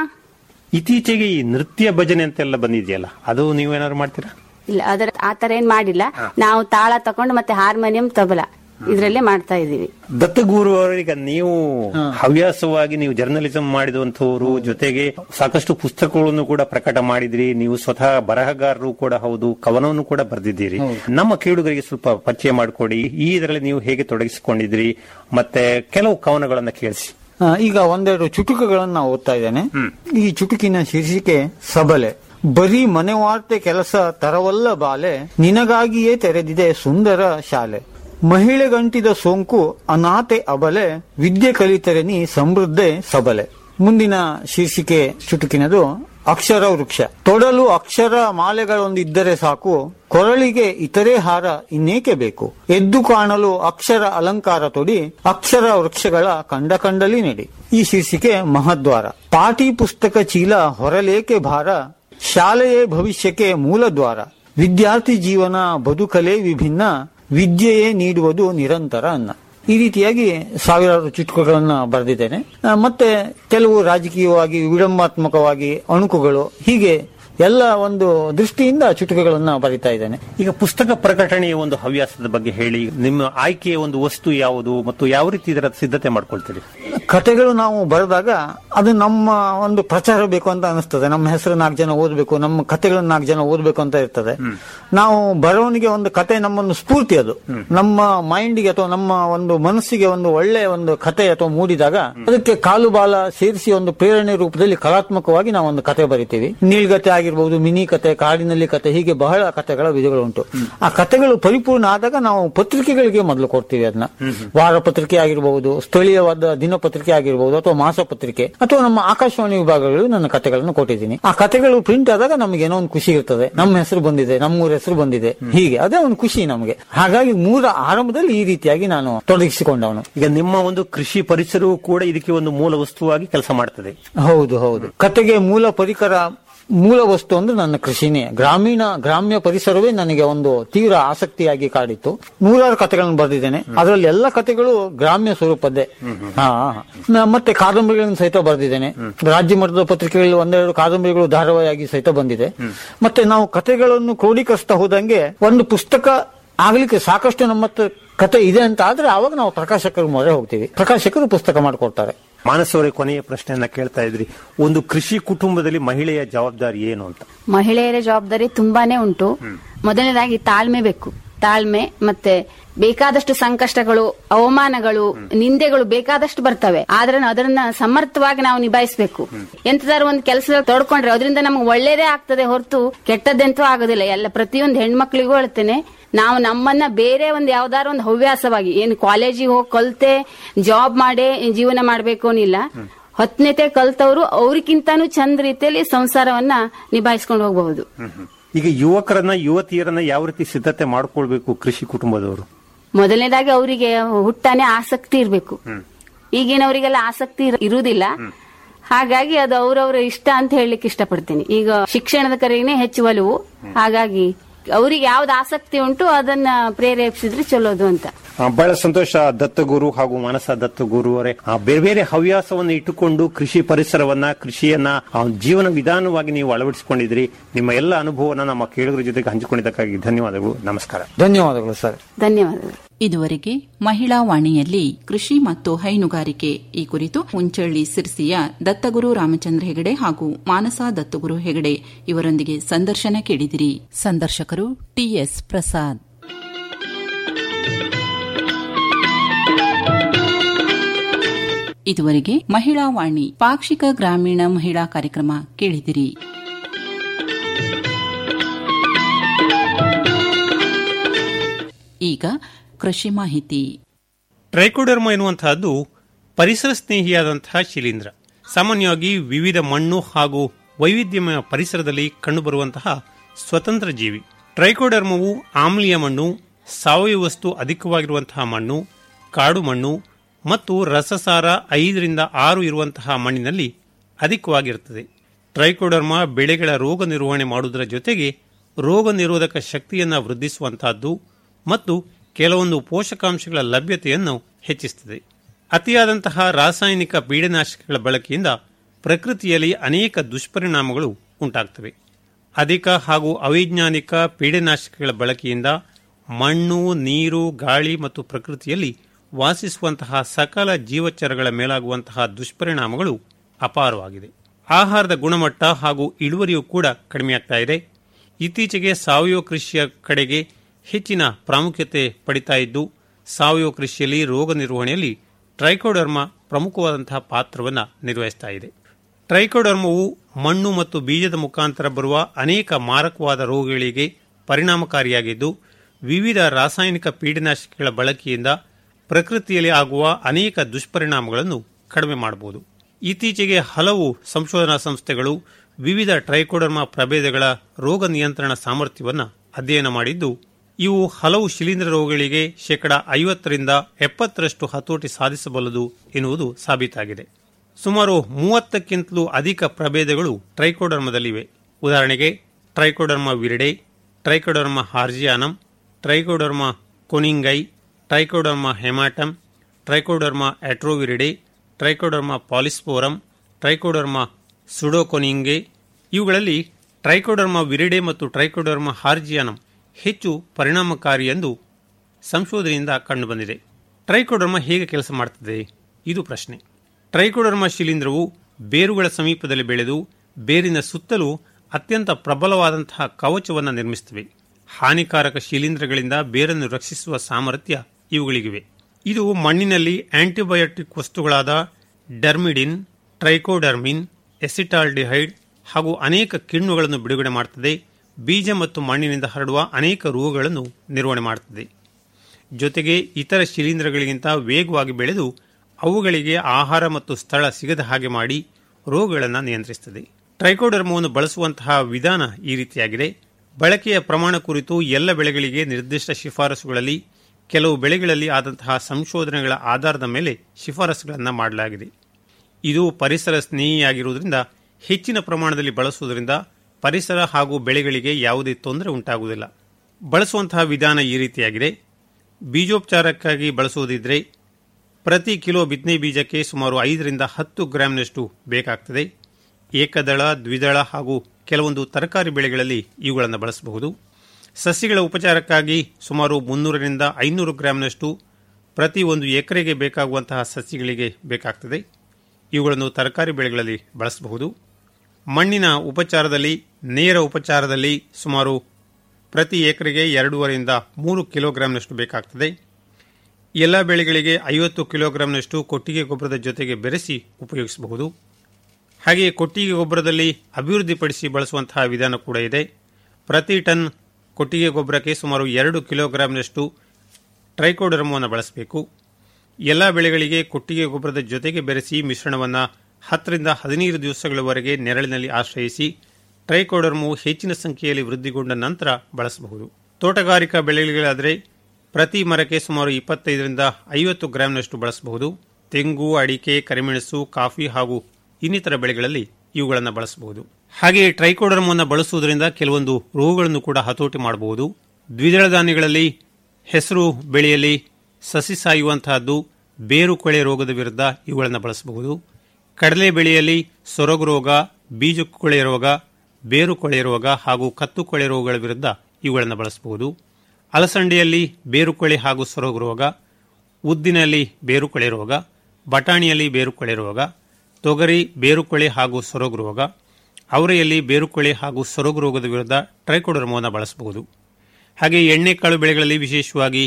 ಇತ್ತೀಚೆಗೆ ಈ ನೃತ್ಯ ಭಜನೆ ಅಂತೆಲ್ಲ ಬಂದಿದೆಯಲ್ಲ ಅದು ನೀವೇನಾದ್ರು ಮಾಡ್ತೀರಾ ಇಲ್ಲ ಅದರ ಆತರ ಏನ್ ಮಾಡಿಲ್ಲ ನಾವು ತಾಳ ತಕೊಂಡು ಮತ್ತೆ ಹಾರ್ಮೋನಿಯಂ ತಬಲ ಇದ್ರಲ್ಲೇ ಮಾಡ್ತಾ ಇದೀವಿ ದತ್ತಗುರು ಅವರೀಗ ನೀವು ಹವ್ಯಾಸವಾಗಿ ನೀವು ಜರ್ನಲಿಸಂ ಮಾಡಿದಂತವರು ಜೊತೆಗೆ ಸಾಕಷ್ಟು ಪುಸ್ತಕಗಳನ್ನು ಕೂಡ ಪ್ರಕಟ ಮಾಡಿದ್ರಿ ನೀವು ಸ್ವತಃ ಬರಹಗಾರರು ಕೂಡ ಹೌದು ಕವನವನ್ನು ಕೂಡ ಬರೆದಿದ್ದೀರಿ ನಮ್ಮ ಕೇಳುಗರಿಗೆ ಸ್ವಲ್ಪ ಪರಿಚಯ ಮಾಡಿಕೊಡಿ ಈ ಇದರಲ್ಲಿ ನೀವು ಹೇಗೆ ತೊಡಗಿಸಿಕೊಂಡಿದ್ರಿ ಮತ್ತೆ ಕೆಲವು ಕವನಗಳನ್ನ ಕೇಳಿಸಿ ಆ, ಈಗ ಒಂದೆರಡು ಚುಟುಕುಗಳನ್ನ ಓದ್ತಾ ಇದ್ದೇನೆ ಈ ಚುಟುಕಿನ ಶೀರ್ಷಿಕೆ ಸಬಲೆ ಬರೀ ಮನೆ ವಾರ್ತೆ ಕೆಲಸ ತರವಲ್ಲ ಬಾಲೆ ನಿನಗಾಗಿಯೇ ತೆರೆದಿದೆ ಸುಂದರ ಶಾಲೆ ಮಹಿಳೆಗಂಟಿದ ಸೋಂಕು ಅನಾಥೆ ಅಬಲೆ ವಿದ್ಯೆ ಕಲಿತರೆ ನೀ ಸಮೃದ್ಧೆ ಸಬಲೆ ಮುಂದಿನ ಶೀರ್ಷಿಕೆ ಚುಟುಕಿನದು ಅಕ್ಷರ ವೃಕ್ಷ ತೊಡಲು ಅಕ್ಷರ ಮಾಲೆಗಳೊಂದಿದ್ದರೆ ಸಾಕು ಕೊರಳಿಗೆ ಇತರೆ ಹಾರ ಇನ್ನೇಕೆ ಬೇಕು ಎದ್ದು ಕಾಣಲು ಅಕ್ಷರ ಅಲಂಕಾರ ತೊಡಿ ಅಕ್ಷರ ವೃಕ್ಷಗಳ ಕಂಡ ಕಂಡಲಿ ನೆಡಿ ಈ ಶೀರ್ಷಿಕೆ ಮಹದ್ವಾರ ಪಾಠಿ ಪುಸ್ತಕ ಚೀಲ ಹೊರಲೇಕೆ ಭಾರ ಶಾಲೆಯೇ ಭವಿಷ್ಯಕ್ಕೆ ಮೂಲದ್ವಾರ ವಿದ್ಯಾರ್ಥಿ ಜೀವನ ಬದುಕಲೇ ವಿಭಿನ್ನ ವಿದ್ಯೆಯೇ ನೀಡುವುದು ನಿರಂತರ ಅನ್ನ ಈ ರೀತಿಯಾಗಿ ಸಾವಿರಾರು ಚುಟುಕುಗಳನ್ನ ಬರೆದಿದ್ದೇನೆ ಆ, ಮತ್ತೆ ಕೆಲವು ರಾಜಕೀಯವಾಗಿ ವಿಡಂಬಾತ್ಮಕವಾಗಿ ಅಣುಕುಗಳು ಹೀಗೆ ಎಲ್ಲ ಒಂದು ದೃಷ್ಟಿಯಿಂದ ಚುಟುಕುಗಳನ್ನ ಬರಿತಾ ಇದ್ದೇನೆ ಈಗ ಪುಸ್ತಕ ಪ್ರಕಟಣೆಯ ಒಂದು ಹವ್ಯಾಸದ ಬಗ್ಗೆ ಹೇಳಿ ನಿಮ್ಮ ಆಯ್ಕೆಯ ಒಂದು ವಸ್ತು ಯಾವುದು ಮತ್ತು ಯಾವ ರೀತಿ ಇದರ ಸಿದ್ಧತೆ ಮಾಡ್ಕೊಳ್ತೀರಿ ಕಥೆಗಳು ನಾವು ಬರೆದಾಗ ಅದು ನಮ್ಮ ಒಂದು ಪ್ರಚಾರ ಬೇಕು ಅಂತ ಅನಿಸ್ತದೆ ನಮ್ಮ ಹೆಸರು ನಾಲ್ಕು ಜನ ಓದಬೇಕು ನಮ್ಮ ಕಥೆಗಳನ್ನ ನಾಲ್ಕು ಜನ ಓದಬೇಕು ಅಂತ ಇರ್ತದೆ ನಾವು ಬರೋನಿಗೆ ಒಂದು ಕತೆ ನಮ್ಮೊಂದು ಸ್ಫೂರ್ತಿ ಅದು ನಮ್ಮ ಮೈಂಡಿಗೆ ಅಥವಾ ನಮ್ಮ ಒಂದು ಮನಸ್ಸಿಗೆ ಒಂದು ಒಳ್ಳೆ ಒಂದು ಕತೆ ಅಥವಾ ಮೂಡಿದಾಗ ಅದಕ್ಕೆ ಕಾಲು ಬಾಲ ಸೇರಿಸಿ ಒಂದು ಪ್ರೇರಣೆ ರೂಪದಲ್ಲಿ ಕಲಾತ್ಮಕವಾಗಿ ನಾವು ಒಂದು ಕತೆ ಬರಿತೀವಿ ನೀಳ್ಗತೆ ಆಗಿರ್ಬೋದು ಮಿನಿ ಕತೆ ಕಾಡಿನಲ್ಲಿ ಕತೆ ಹೀಗೆ ಬಹಳ ಕತೆಗಳ ವಿಧಗಳು ಉಂಟು ಆ ಕತೆಗಳು ಪರಿಪೂರ್ಣ ಆದಾಗ ನಾವು ಪತ್ರಿಕೆಗಳಿಗೆ ಮೊದಲು ಕೊಡ್ತೀವಿ ಅದನ್ನ ವಾರ ಪತ್ರಿಕೆ ಆಗಿರಬಹುದು ಸ್ಥಳೀಯವಾದ ದಿನಪತ್ರಿಕೆ ಆಗಿರಬಹುದು ಅಥವಾ ಮಾಸ ಪತ್ರಿಕೆ ಅಥವಾ ನಮ್ಮ ಆಕಾಶವಾಣಿ ವಿಭಾಗಗಳು ನನ್ನ ಕತೆಗಳನ್ನು ಕೊಟ್ಟಿದ್ದೀನಿ ಆ ಕತೆಗಳು ಪ್ರಿಂಟ್ ಆದಾಗ ನಮಗೆ ಏನೋ ಒಂದು ಖುಷಿ ಇರ್ತದೆ ನಮ್ಮ ಹೆಸರು ಬಂದಿದೆ ನಮ್ಮೂರ ಹೆಸರು ಬಂದಿದೆ ಹೀಗೆ ಅದೇ ಒಂದು ಖುಷಿ ನಮಗೆ ಹಾಗಾಗಿ ಮೂರ ಆರಂಭದಲ್ಲಿ ಈ ರೀತಿಯಾಗಿ ನಾನು ತೊಡಗಿಸಿಕೊಂಡವನು ಈಗ ನಿಮ್ಮ ಒಂದು ಕೃಷಿ ಪರಿಸರವು ಕೂಡ ಇದಕ್ಕೆ ಒಂದು ಮೂಲ ವಸ್ತುವಾಗಿ ಕೆಲಸ ಮಾಡ್ತದೆ ಹೌದು ಹೌದು ಕತೆಗೆ ಮೂಲ ಪರಿಕರ ಮೂಲ ವಸ್ತು ಅಂದ್ರೆ ನನ್ನ ಕೃಷಿನೇ ಗ್ರಾಮೀಣ ಗ್ರಾಮ್ಯ ಪರಿಸರವೇ ನನಗೆ ಒಂದು ತೀವ್ರ ಆಸಕ್ತಿಯಾಗಿ ಕಾಡಿತ್ತು ನೂರಾರು ಕಥೆಗಳನ್ನು ಬರೆದಿದ್ದೇನೆ ಅದರಲ್ಲಿ ಎಲ್ಲ ಕಥೆಗಳು ಗ್ರಾಮ್ಯ ಸ್ವರೂಪದ್ದೇ ಹಾ ನ- ಮತ್ತೆ ಕಾದಂಬರಿಗಳನ್ನು ಸಹಿತ ಬರೆದಿದ್ದೇನೆ ರಾಜ್ಯ ಮಟ್ಟದ ಪತ್ರಿಕೆಗಳಲ್ಲಿ ಒಂದೆರಡು ಕಾದಂಬರಿಗಳು ಧಾರಾವಾಹಿಯಾಗಿ ಸಹಿತ ಬಂದಿದೆ ಮತ್ತೆ ನಾವು ಕಥೆಗಳನ್ನು ಕ್ರೋಢೀಕರಿಸ್ತಾ ಹೋದಂಗೆ ಒಂದು ಪುಸ್ತಕ ಆಗ್ಲಿಕ್ಕೆ ಸಾಕಷ್ಟು ನಮ್ಮ ಹತ್ರ ಕತೆ ಇದೆ ಅಂತ ಆದ್ರೆ ಆವಾಗ ನಾವು ಪ್ರಕಾಶಕರ ಮೊರೆ ಹೋಗ್ತೀವಿ ಪ್ರಕಾಶಕರು ಪುಸ್ತಕ ಮಾಡಿಕೊಡ್ತಾರೆ ಮಾನಸವರೇ ಕೊನೆಯ ಪ್ರಶ್ನೆಯನ್ನ ಕೇಳ್ತಾ ಇದ್ರಿ ಒಂದು ಕೃಷಿ ಕುಟುಂಬದಲ್ಲಿ ಮಹಿಳೆಯ ಜವಾಬ್ದಾರಿ ಏನು ಅಂತ ಮಹಿಳೆಯರ ಜವಾಬ್ದಾರಿ ತುಂಬಾನೇ ಉಂಟು ಮೊದಲನೇದಾಗಿ ತಾಳ್ಮೆ ಬೇಕು ತಾಳ್ಮೆ ಮತ್ತೆ ಬೇಕಾದಷ್ಟು ಸಂಕಷ್ಟಗಳು ಅವಮಾನಗಳು ನಿಂದೆಗಳು ಬೇಕಾದಷ್ಟು ಬರ್ತವೆ ಆದ್ರೆ ಅದನ್ನ ಸಮರ್ಥವಾಗಿ ನಾವು ನಿಭಾಯಿಸಬೇಕು ಎಂತದಾರು ಒಂದು ಕೆಲಸ ತೊಡ್ಕೊಂಡ್ರೆ ಅದರಿಂದ ನಮ್ಗೆ ಒಳ್ಳೇದೇ ಆಗ್ತದೆ ಹೊರತು ಕೆಟ್ಟದ್ದೆಂತೂ ಆಗೋದಿಲ್ಲ ಎಲ್ಲ ಪ್ರತಿಯೊಂದು ಹೆಣ್ಮಕ್ಳಿಗೂ ಹೇಳ್ತೇನೆ ನಾವು ನಮ್ಮನ್ನ ಬೇರೆ ಒಂದು ಯಾವ್ದಾರು ಒಂದು ಹವ್ಯಾಸವಾಗಿ ಏನು ಕಾಲೇಜಿಗೆ ಹೋಗಿ ಕಲ್ತೆ ಜಾಬ್ ಮಾಡೇ ಜೀವನ ಮಾಡ್ಬೇಕು ಅನ್ನಿಲ್ಲ ಹತ್ತನೇತೆ ಕಲ್ತವ್ರು ಅವ್ರಿಗಿಂತಾನು ಚಂದ ರೀತಿಯಲ್ಲಿ ಸಂಸಾರವನ್ನ ನಿಭಾಯಿಸ್ಕೊಂಡು ಹೋಗಬಹುದು ಈಗ ಯುವಕರನ್ನ ಯುವತಿಯರನ್ನ ಯಾವ ರೀತಿ ಸಿದ್ಧತೆ ಮಾಡ್ಕೊಳ್ಬೇಕು ಕೃಷಿ ಕುಟುಂಬದವರು ಮೊದಲನೇದಾಗಿ ಅವರಿಗೆ ಹುಟ್ಟಾನೆ ಆಸಕ್ತಿ ಇರಬೇಕು ಈಗಿನವರಿಗೆಲ್ಲ ಆಸಕ್ತಿ ಇರ- ಇರುವುದಿಲ್ಲ ಹಾಗಾಗಿ ಅದು ಅವ್ರವ್ರ ಇಷ್ಟ ಅಂತ ಹೇಳಲಿಕ್ಕೆ ಇಷ್ಟಪಡ್ತೀನಿ ಈಗ ಶಿಕ್ಷಣದ ಕಡೆಗೆ ಹೆಚ್ಚು ಒಲವು ಹಾಗಾಗಿ ಅವರಿಗೆ ಯಾವ್ದು ಆಸಕ್ತಿ ಉಂಟು ಅದನ್ನ ಪ್ರೇರೇಪಿಸಿದ್ರೆ ಚಲೋದು ಅಂತ ಆ, ಬಹಳ ಸಂತೋಷ ದತ್ತಗುರು ಹಾಗೂ ಮಾನಸ ದತ್ತಗುರು ಅವರೇ ಆ, ಬೇರೆ ಬೇರೆ ಹವ್ಯಾಸವನ್ನು ಇಟ್ಟುಕೊಂಡು ಕೃಷಿ ಪರಿಸರವನ್ನ ಕೃಷಿಯನ್ನ ಆ, ಜೀವನ ವಿಧಾನವಾಗಿ ನೀವು ಅಳವಡಿಸಿಕೊಂಡಿದ್ರಿ ನಿಮ್ಮ ಎಲ್ಲ ಅನುಭವನ ನಮ್ಮ ಕೇಳುಗರ ಜೊತೆಗೆ ಹಂಚಿಕೊಂಡಿದ್ದಕ್ಕಾಗಿ ಧನ್ಯವಾದಗಳು ನಮಸ್ಕಾರ ಧನ್ಯವಾದಗಳು ಸರ್ ಧನ್ಯವಾದಗಳು ಇದುವರೆಗೆ ಮಹಿಳಾ ವಾಣಿಯಲ್ಲಿ ಕೃಷಿ ಮತ್ತು ಹೈನುಗಾರಿಕೆ ಈ ಕುರಿತು ಮುಂಚಳ್ಳಿ ಸಿರ್ಸಿಯ ದತ್ತಗುರು ರಾಮಚಂದ್ರ ಹೆಗಡೆ ಹಾಗೂ ಮಾನಸ ದತ್ತಗುರು ಹೆಗಡೆ ಇವರೊಂದಿಗೆ ಸಂದರ್ಶನ ಕೇಳಿದಿರಿ ಸಂದರ್ಶಕರು ಟಿಎಸ್ ಪ್ರಸಾದ್ ಇದುವರೆಗೆ ಮಹಿಳಾ ವಾಣಿ ಪಾಕ್ಷಿಕ ಗ್ರಾಮೀಣ ಮಹಿಳಾ ಕಾರ್ಯಕ್ರಮ ಕೇಳಿದಿರಿ ಈಗ ಕೃಷಿ ಮಾಹಿತಿ ಟ್ರೈಕೋಡರ್ಮ ಎನ್ನುವಂತಹದ್ದು ಪರಿಸರ ಸ್ನೇಹಿಯಾದಂತಹ ಶಿಲೀಂಧ್ರ ಸಾಮಾನ್ಯವಾಗಿ ವಿವಿಧ ಮಣ್ಣು ಹಾಗೂ ವೈವಿಧ್ಯಮಯ ಪರಿಸರದಲ್ಲಿ ಕಂಡುಬರುವಂತಹ ಸ್ವತಂತ್ರ ಜೀವಿ ಟ್ರೈಕೋಡರ್ಮವು ಆಮ್ಲೀಯ ಮಣ್ಣು ಸಾವಯವ ವಸ್ತು ಅಧಿಕವಾಗಿರುವಂತಹ ಮಣ್ಣು ಕಾಡು ಮಣ್ಣು ಮತ್ತು ರಸಸಾರ ಐದರಿಂದ ಆರು ಇರುವಂತಹ ಮಣ್ಣಿನಲ್ಲಿ ಅಧಿಕವಾಗಿರುತ್ತದೆ ಟ್ರೈಕೋಡರ್ಮ ಬೆಳೆಗಳ ರೋಗ ನಿರ್ವಹಣೆ ಮಾಡುವುದರ ಜೊತೆಗೆ ರೋಗ ನಿರೋಧಕ ಶಕ್ತಿಯನ್ನು ವೃದ್ಧಿಸುವಂತಹದ್ದು ಮತ್ತು ಕೆಲವೊಂದು ಪೋಷಕಾಂಶಗಳ ಲಭ್ಯತೆಯನ್ನು ಹೆಚ್ಚಿಸುತ್ತದೆ ಅತಿಯಾದಂತಹ ರಾಸಾಯನಿಕ ಪೀಡನಾಶಕಗಳ ಬಳಕೆಯಿಂದ ಪ್ರಕೃತಿಯಲ್ಲಿ ಅನೇಕ ದುಷ್ಪರಿಣಾಮಗಳು ಉಂಟಾಗ್ತವೆ ಅಧಿಕ ಹಾಗೂ ಅವೈಜ್ಞಾನಿಕ ಪೀಡನಾಶಕಗಳ ಬಳಕೆಯಿಂದ ಮಣ್ಣು ನೀರು ಗಾಳಿ ಮತ್ತು ಪ್ರಕೃತಿಯಲ್ಲಿ ವಾಸಿಸುವಂತಹ ಸಕಲ ಜೀವಚರಗಳ ಮೇಲಾಗುವಂತಹ ದುಷ್ಪರಿಣಾಮಗಳು ಅಪಾರವಾಗಿದೆ ಆಹಾರದ ಗುಣಮಟ್ಟ ಹಾಗೂ ಇಳುವರಿಯೂ ಕೂಡ ಕಡಿಮೆಯಾಗ್ತಾ ಇದೆ ಇತ್ತೀಚೆಗೆ ಸಾವಯವ ಕೃಷಿಯ ಕಡೆಗೆ ಹೆಚ್ಚಿನ ಪ್ರಾಮುಖ್ಯತೆ ಪಡಿತಾ ಇದ್ದು ಸಾವಯವ ಕೃಷಿಯಲ್ಲಿ ರೋಗ ನಿರ್ವಹಣೆಯಲ್ಲಿ ಟ್ರೈಕೋಡರ್ಮ ಪ್ರಮುಖವಾದಂತಹ ಪಾತ್ರವನ್ನು ನಿರ್ವಹಿಸ್ತಾ ಇದೆ ಟ್ರೈಕೋಡರ್ಮವು ಮಣ್ಣು ಮತ್ತು ಬೀಜದ ಮುಖಾಂತರ ಬರುವ ಅನೇಕ ಮಾರಕವಾದ ರೋಗಗಳಿಗೆ ಪರಿಣಾಮಕಾರಿಯಾಗಿದ್ದು ವಿವಿಧ ರಾಸಾಯನಿಕ ಪೀಡನಾಶಕಗಳ ಬಳಕೆಯಿಂದ ಪ್ರಕೃತಿಯಲ್ಲಿ ಆಗುವ ಅನೇಕ ದುಷ್ಪರಿಣಾಮಗಳನ್ನು ಕಡಿಮೆ ಮಾಡಬಹುದು ಇತ್ತೀಚೆಗೆ ಹಲವು ಸಂಶೋಧನಾ ಸಂಸ್ಥೆಗಳು ವಿವಿಧ ಟ್ರೈಕೋಡರ್ಮಾ ಪ್ರಭೇದಗಳ ರೋಗ ನಿಯಂತ್ರಣ ಸಾಮರ್ಥ್ಯವನ್ನು ಅಧ್ಯಯನ ಮಾಡಿದ್ದು ಇವು ಹಲವು ಶಿಲೀಂಧ್ರ ರೋಗಗಳಿಗೆ ಶೇಕಡ ಐವತ್ತರಿಂದ ಎಪ್ಪತ್ತರಷ್ಟು ಹತೋಟಿ ಸಾಧಿಸಬಲ್ಲದು ಎನ್ನುವುದು ಸಾಬೀತಾಗಿದೆ ಸುಮಾರು ಮೂವತ್ತಕ್ಕಿಂತಲೂ ಅಧಿಕ ಪ್ರಭೇದಗಳು ಟ್ರೈಕೋಡರ್ಮದಲ್ಲಿವೆ ಉದಾಹರಣೆಗೆ Trichoderma viride Trichoderma harzianum Trichoderma koningii Trichoderma hamatum Trichoderma atroviride Trichoderma polysporum Trichoderma pseudokoningii ಇವುಗಳಲ್ಲಿ ಟ್ರೈಕೋಡರ್ಮ ವಿರಿಡೆ ಮತ್ತು ಟ್ರೈಕೋಡರ್ಮ ಹಾರ್ಜಿಯಾನಮ್ ಹೆಚ್ಚು ಪರಿಣಾಮಕಾರಿ ಎಂದು ಸಂಶೋಧನೆಯಿಂದ ಕಂಡುಬಂದಿದೆ ಟ್ರೈಕೋಡರ್ಮ ಹೇಗೆ ಕೆಲಸ ಮಾಡುತ್ತದೆ ಇದು ಪ್ರಶ್ನೆ ಟ್ರೈಕೋಡರ್ಮ ಶಿಲೀಂಧ್ರವು ಬೇರುಗಳ ಸಮೀಪದಲ್ಲಿ ಬೆಳೆದು ಬೇರಿನ ಸುತ್ತಲೂ ಅತ್ಯಂತ ಪ್ರಬಲವಾದಂತಹ ಕವಚವನ್ನು ನಿರ್ಮಿಸುತ್ತವೆ ಹಾನಿಕಾರಕ ಶಿಲೀಂಧ್ರಗಳಿಂದ ಬೇರನ್ನು ರಕ್ಷಿಸುವ ಸಾಮರ್ಥ್ಯ ಇವುಗಳಿಗಿವೆ ಇದು ಮಣ್ಣಿನಲ್ಲಿ ಆಂಟಿಬಯೋಟಿಕ್ ವಸ್ತುಗಳಾದ ಡರ್ಮಿಡಿನ್ ಟ್ರೈಕೋಡರ್ಮಿನ್ ಎಸಿಟಾಲ್ಡಿಹೈಡ್ ಹಾಗೂ ಅನೇಕ ಕಿಣ್ವಗಳನ್ನು ಬಿಡುಗಡೆ ಮಾಡುತ್ತದೆ ಬೀಜ ಮತ್ತು ಮಣ್ಣಿನಿಂದ ಹರಡುವ ಅನೇಕ ರೋಗಗಳನ್ನು ನಿರ್ವಹಣೆ ಮಾಡುತ್ತದೆ ಜೊತೆಗೆ ಇತರ ಶಿಲೀಂಧ್ರಗಳಿಗಿಂತ ವೇಗವಾಗಿ ಬೆಳೆದು ಅವುಗಳಿಗೆ ಆಹಾರ ಮತ್ತು ಸ್ಥಳ ಸಿಗದ ಹಾಗೆ ಮಾಡಿ ರೋಗಗಳನ್ನು ನಿಯಂತ್ರಿಸುತ್ತದೆ ಟ್ರೈಕೋಡರ್ಮವನ್ನು ಬಳಸುವಂತಹ ವಿಧಾನ ಈ ರೀತಿಯಾಗಿದೆ ಬಳಕೆಯ ಪ್ರಮಾಣ ಕುರಿತು ಎಲ್ಲ ಬೆಳೆಗಳಿಗೆ ನಿರ್ದಿಷ್ಟ ಶಿಫಾರಸುಗಳಲ್ಲಿ ಕೆಲವು ಬೆಳೆಗಳಲ್ಲಿ ಆದಂತಹ ಸಂಶೋಧನೆಗಳ ಆಧಾರದ ಮೇಲೆ ಶಿಫಾರಸುಗಳನ್ನು ಮಾಡಲಾಗಿದೆ ಇದು ಪರಿಸರ ಸ್ನೇಹಿಯಾಗಿರುವುದರಿಂದ ಹೆಚ್ಚಿನ ಪ್ರಮಾಣದಲ್ಲಿ ಬಳಸುವುದರಿಂದ ಪರಿಸರ ಹಾಗೂ ಬೆಳೆಗಳಿಗೆ ಯಾವುದೇ ತೊಂದರೆ ಉಂಟಾಗುವುದಿಲ್ಲ ಬಳಸುವಂತಹ ವಿಧಾನ ಈ ರೀತಿಯಾಗಿದೆ ಬೀಜೋಪಚಾರಕ್ಕಾಗಿ ಬಳಸುವುದಿದ್ರೆ ಪ್ರತಿ ಕಿಲೋ ಬಿತ್ತನೆ ಬೀಜಕ್ಕೆ ಸುಮಾರು ಐದರಿಂದ ಹತ್ತು ಗ್ರಾಂನಷ್ಟು ಬೇಕಾಗ್ತದೆ ಏಕದಳ ದ್ವಿದಳ ಹಾಗೂ ಕೆಲವೊಂದು ತರಕಾರಿ ಬೆಳೆಗಳಲ್ಲಿ ಇವುಗಳನ್ನು ಬಳಸಬಹುದು ಸಸಿಗಳ ಉಪಚಾರಕ್ಕಾಗಿ ಸುಮಾರು ಮುನ್ನೂರರಿಂದ ಐನೂರು ಗ್ರಾಂನಷ್ಟು ಪ್ರತಿ ಒಂದು ಎಕರೆಗೆ ಬೇಕಾಗುವಂತಹ ಸಸಿಗಳಿಗೆ ಬೇಕಾಗ್ತದೆ ಇವುಗಳನ್ನು ತರಕಾರಿ ಬೆಳೆಗಳಲ್ಲಿ ಬಳಸಬಹುದು ಮಣ್ಣಿನ ಉಪಚಾರದಲ್ಲಿ ನೇರ ಉಪಚಾರದಲ್ಲಿ ಸುಮಾರು ಪ್ರತಿ ಎಕರೆಗೆ ಎರಡೂವರೆಯಿಂದ ಮೂರು ಕಿಲೋಗ್ರಾಂನಷ್ಟು ಬೇಕಾಗ್ತದೆ ಎಲ್ಲ ಬೆಳೆಗಳಿಗೆ ಐವತ್ತು ಕಿಲೋಗ್ರಾಂನಷ್ಟು ಕೊಟ್ಟಿಗೆ ಗೊಬ್ಬರದ ಜೊತೆಗೆ ಬೆರೆಸಿ ಉಪಯೋಗಿಸಬಹುದು ಹಾಗೆಯೇ ಕೊಟ್ಟಿಗೆ ಗೊಬ್ಬರದಲ್ಲಿ ಅಭಿವೃದ್ಧಿಪಡಿಸಿ ಬಳಸುವಂತಹ ವಿಧಾನ ಕೂಡ ಇದೆ ಪ್ರತಿ ಟನ್ ಕೊಟ್ಟಿಗೆ ಗೊಬ್ಬರಕ್ಕೆ ಸುಮಾರು ಎರಡು ಕಿಲೋಗ್ರಾಂನಷ್ಟು ಟ್ರೈಕೋಡರ್ಮವನ್ನು ಬಳಸಬೇಕು ಎಲ್ಲ ಬೆಳೆಗಳಿಗೆ ಕೊಟ್ಟಿಗೆ ಗೊಬ್ಬರದ ಜೊತೆಗೆ ಬೆರೆಸಿ ಮಿಶ್ರಣವನ್ನು ಹತ್ತರಿಂದ ಹದಿನೈದು ದಿವಸಗಳವರೆಗೆ ನೆರಳಿನಲ್ಲಿ ಆಶ್ರಯಿಸಿ ಟ್ರೈಕೋಡರ್ಮು ಹೆಚ್ಚಿನ ಸಂಖ್ಯೆಯಲ್ಲಿ ವೃದ್ಧಿಗೊಂಡ ನಂತರ ಬಳಸಬಹುದು ತೋಟಗಾರಿಕಾ ಬೆಳೆಗಳಾದರೆ ಪ್ರತಿ ಮರಕ್ಕೆ ಸುಮಾರು ಇಪ್ಪತ್ತೈದರಿಂದ ಐವತ್ತು ಗ್ರಾಂನಷ್ಟು ಬಳಸಬಹುದು ತೆಂಗು ಅಡಿಕೆ ಕರಿಮೆಣಸು ಕಾಫಿ ಹಾಗೂ ಇನ್ನಿತರ ಬೆಳೆಗಳಲ್ಲಿ ಇವುಗಳನ್ನು ಬಳಸಬಹುದು ಹಾಗೆಯೇ ಟ್ರೈಕೋಡರ್ಮವನ್ನು ಬಳಸುವುದರಿಂದ ಕೆಲವೊಂದು ರೋಗಗಳನ್ನು ಕೂಡ ಹತೋಟಿ ಮಾಡಬಹುದು ದ್ವಿದಳ ಧಾನ್ಯಗಳಲ್ಲಿ ಹೆಸರು ಬೆಳೆಯಲ್ಲಿ ಸಸಿ ಸಾಯುವಂತಹದ್ದು ಬೇರು ಕೊಳೆ ರೋಗದ ವಿರುದ್ಧ ಇವುಗಳನ್ನು ಬಳಸಬಹುದು ಕಡಲೆ ಬೆಳೆಯಲ್ಲಿ ಸೊರಗು ರೋಗ ಬೀಜ ಕೊಳೆ ರೋಗ ಬೇರು ಕೊಳೆ ರೋಗ ಹಾಗೂ ಕತ್ತು ಕೊಳೆ ರೋಗಗಳ ವಿರುದ್ಧ ಇವುಗಳನ್ನು ಬಳಸಬಹುದು ಅಲಸಂಡೆಯಲ್ಲಿ ಬೇರು ಕೊಳೆ ಹಾಗೂ ಸೊರಗು ರೋಗ ಉದ್ದಿನಲ್ಲಿ ಬೇರು ಕೊಳೆ ರೋಗ ಬಟಾಣಿಯಲ್ಲಿ ಬೇರು ಕೊಳೆ ರೋಗ ತೊಗರಿ ಬೇರುಕೊಳೆ ಹಾಗೂ ಸೊರಗು ರೋಗ ಅವರೆಯಲ್ಲಿ ಬೇರುಕೊಳೆ ಹಾಗೂ ಸೊರಗು ರೋಗದ ವಿರುದ್ಧ ಟ್ರೈಕೋಡರ್ಮವನ್ನು ಬಳಸಬಹುದು ಹಾಗೆ ಎಣ್ಣೆಕಾಳು ಬೆಳೆಗಳಲ್ಲಿ ವಿಶೇಷವಾಗಿ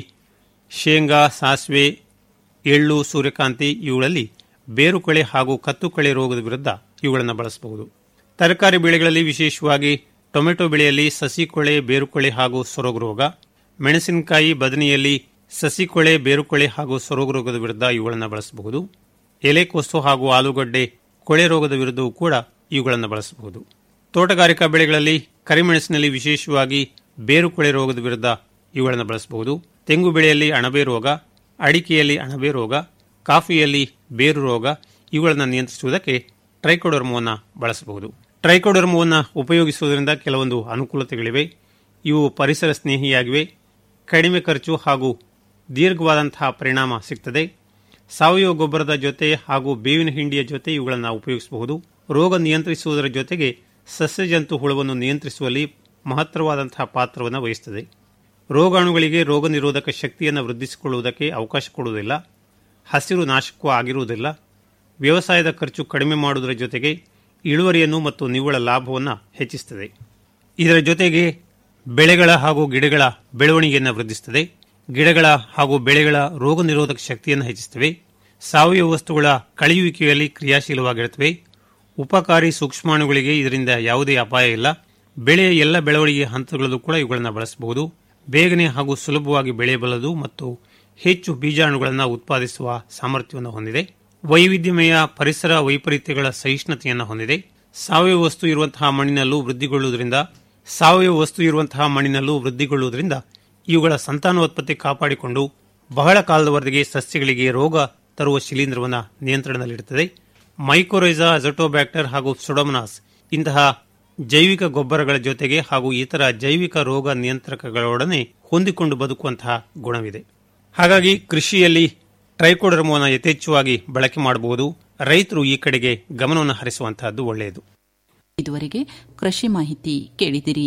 ಶೇಂಗಾ ಸಾಸಿವೆ ಎಳ್ಳು ಸೂರ್ಯಕಾಂತಿ ಇವುಗಳಲ್ಲಿ ಬೇರುಕೊಳೆ ಹಾಗೂ ಕತ್ತುಕೊಳೆ ರೋಗದ ವಿರುದ್ಧ ಇವುಗಳನ್ನು ಬಳಸಬಹುದು ತರಕಾರಿ ಬೆಳೆಗಳಲ್ಲಿ ವಿಶೇಷವಾಗಿ ಟೊಮೆಟೊ ಬೆಳೆಯಲ್ಲಿ ಸಸಿಕೊಳೆ ಬೇರುಕೊಳೆ ಹಾಗೂ ಸೊರಗು ರೋಗ ಮೆಣಸಿನಕಾಯಿ ಬದನೆಯಲ್ಲಿ ಸಸಿಕೊಳೆ ಬೇರುಕೊಳೆ ಹಾಗೂ ಸೊರಗು ರೋಗದ ವಿರುದ್ಧ ಇವುಗಳನ್ನು ಬಳಸಬಹುದು ಎಲೆಕೋಸು ಹಾಗೂ ಆಲೂಗಡ್ಡೆ ಕೊಳೆ ರೋಗದ ವಿರುದ್ಧವೂ ಕೂಡ ಇವುಗಳನ್ನು ಬಳಸಬಹುದು ತೋಟಗಾರಿಕಾ ಬೆಳೆಗಳಲ್ಲಿ ಕರಿಮೆಣಸಿನಲ್ಲಿ ವಿಶೇಷವಾಗಿ ಬೇರುಕೊಳೆ ರೋಗದ ವಿರುದ್ಧ ಇವುಗಳನ್ನು ಬಳಸಬಹುದು ತೆಂಗು ಬೆಳೆಯಲ್ಲಿ ಅಣಬೆ ರೋಗ ಅಡಿಕೆಯಲ್ಲಿ ಅಣಬೆ ರೋಗ ಕಾಫಿಯಲ್ಲಿ ಬೇರು ರೋಗ ಇವುಗಳನ್ನು ನಿಯಂತ್ರಿಸುವುದಕ್ಕೆ ಟ್ರೈಕೋಡರ್ಮವನ್ನು ಬಳಸಬಹುದು ಟ್ರೈಕೋಡರ್ಮವನ್ನು ಉಪಯೋಗಿಸುವುದರಿಂದ ಕೆಲವೊಂದು ಅನುಕೂಲತೆಗಳಿವೆ ಇವು ಪರಿಸರ ಸ್ನೇಹಿಯಾಗಿವೆ ಕಡಿಮೆ ಖರ್ಚು ಹಾಗೂ ದೀರ್ಘವಾದಂತಹ ಪರಿಣಾಮ ಸಿಗ್ತದೆ ಸಾವಯವ ಗೊಬ್ಬರದ ಜೊತೆ ಹಾಗೂ ಬೇವಿನ ಹಿಂಡಿಯ ಜೊತೆ ಇವುಗಳನ್ನು ಉಪಯೋಗಿಸಬಹುದು ರೋಗ ನಿಯಂತ್ರಿಸುವುದರ ಜೊತೆಗೆ ಸಸ್ಯಜಂತು ಹುಳವನ್ನು ನಿಯಂತ್ರಿಸುವಲ್ಲಿ ಮಹತ್ತರವಾದಂತಹ ಪಾತ್ರವನ್ನು ವಹಿಸುತ್ತದೆ ರೋಗಾಣುಗಳಿಗೆ ರೋಗ ನಿರೋಧಕ ಶಕ್ತಿಯನ್ನು ವೃದ್ಧಿಸಿಕೊಳ್ಳುವುದಕ್ಕೆ ಅವಕಾಶ ಕೊಡುವುದಿಲ್ಲ ಹಸಿರು ನಾಶಕ್ಕೂ ಆಗಿರುವುದಿಲ್ಲ ವ್ಯವಸಾಯದ ಖರ್ಚು ಕಡಿಮೆ ಮಾಡುವುದರ ಜೊತೆಗೆ ಇಳುವರಿಯನ್ನು ಮತ್ತು ನಿವ್ವಳ ಲಾಭವನ್ನು ಹೆಚ್ಚಿಸುತ್ತದೆ ಇದರ ಜೊತೆಗೆ ಬೆಳೆಗಳ ಹಾಗೂ ಗಿಡಗಳ ಬೆಳವಣಿಗೆಯನ್ನು ವೃದ್ಧಿಸುತ್ತದೆ ಗಿಡಗಳ ಹಾಗೂ ಬೆಳೆಗಳ ರೋಗ ನಿರೋಧಕ ಶಕ್ತಿಯನ್ನು ಹೆಚ್ಚಿಸುತ್ತವೆ ಸಾವಯವ ವಸ್ತುಗಳ ಕಳೆಯುವಿಕೆಯಲ್ಲಿ ಕ್ರಿಯಾಶೀಲವಾಗಿರುತ್ತವೆ ಉಪಕಾರಿ ಸೂಕ್ಷ್ಮಾಣುಗಳಿಗೆ ಇದರಿಂದ ಯಾವುದೇ ಅಪಾಯ ಇಲ್ಲ ಬೆಳೆಯ ಎಲ್ಲ ಬೆಳವಣಿಗೆ ಹಂತಗಳಲ್ಲೂ ಕೂಡ ಇವುಗಳನ್ನು ಬಳಸಬಹುದು ಬೇಗನೆ ಹಾಗೂ ಸುಲಭವಾಗಿ ಬೆಳೆಯಬಲ್ಲದು ಮತ್ತು ಹೆಚ್ಚು ಬೀಜಾಣುಗಳನ್ನು ಉತ್ಪಾದಿಸುವ ಸಾಮರ್ಥ್ಯವನ್ನು ಹೊಂದಿದೆ ವೈವಿಧ್ಯಮಯ ಪರಿಸರ ವೈಪರೀತ್ಯಗಳ ಸಹಿಷ್ಣುತೆಯನ್ನು ಹೊಂದಿದೆ ಸಾವಯವ ವಸ್ತು ಇರುವಂತಹ ಮಣ್ಣಿನಲ್ಲೂ ವೃದ್ಧಿಗೊಳ್ಳುವುದರಿಂದ ಸಾವಯವ ವಸ್ತು ಇರುವಂತಹ ಮಣ್ಣಿನಲ್ಲೂ ವೃದ್ಧಿಗೊಳ್ಳುವುದರಿಂದ ಇವುಗಳ ಸಂತಾನೋತ್ಪತ್ತಿ ಕಾಪಾಡಿಕೊಂಡು ಬಹಳ ಕಾಲದವರೆಗೆ ಸಸ್ಯಗಳಿಗೆ ರೋಗ ತರುವ ಶಿಲೀಂಧ್ರವನ್ನು ನಿಯಂತ್ರಣದಲ್ಲಿಡುತ್ತದೆ ಮೈಕೋರೈಸಾ ಅಜಟೋಬ್ಯಾಕ್ಟರ್ ಹಾಗೂ ಸುಡೋಮನಾಸ್ ಇಂತಹ ಜೈವಿಕ ಗೊಬ್ಬರಗಳ ಜೊತೆಗೆ ಹಾಗೂ ಇತರ ಜೈವಿಕ ರೋಗ ನಿಯಂತ್ರಕಗಳೊಡನೆ ಹೊಂದಿಕೊಂಡು ಬದುಕುವಂತಹ ಗುಣವಿದೆ ಹಾಗಾಗಿ ಕೃಷಿಯಲ್ಲಿ ಟ್ರೈಕೋಡರ್ಮೋನ ಯಥೇಚ್ಛವಾಗಿ ಬಳಕೆ ಮಾಡಬಹುದು ರೈತರು ಈ ಕಡೆಗೆ ಗಮನವನ್ನು ಹರಿಸುವಂತಹದ್ದು ಒಳ್ಳೆಯದು ಇದುವರೆಗೆ ಕೃಷಿ ಮಾಹಿತಿ ಕೇಳಿದಿರಿ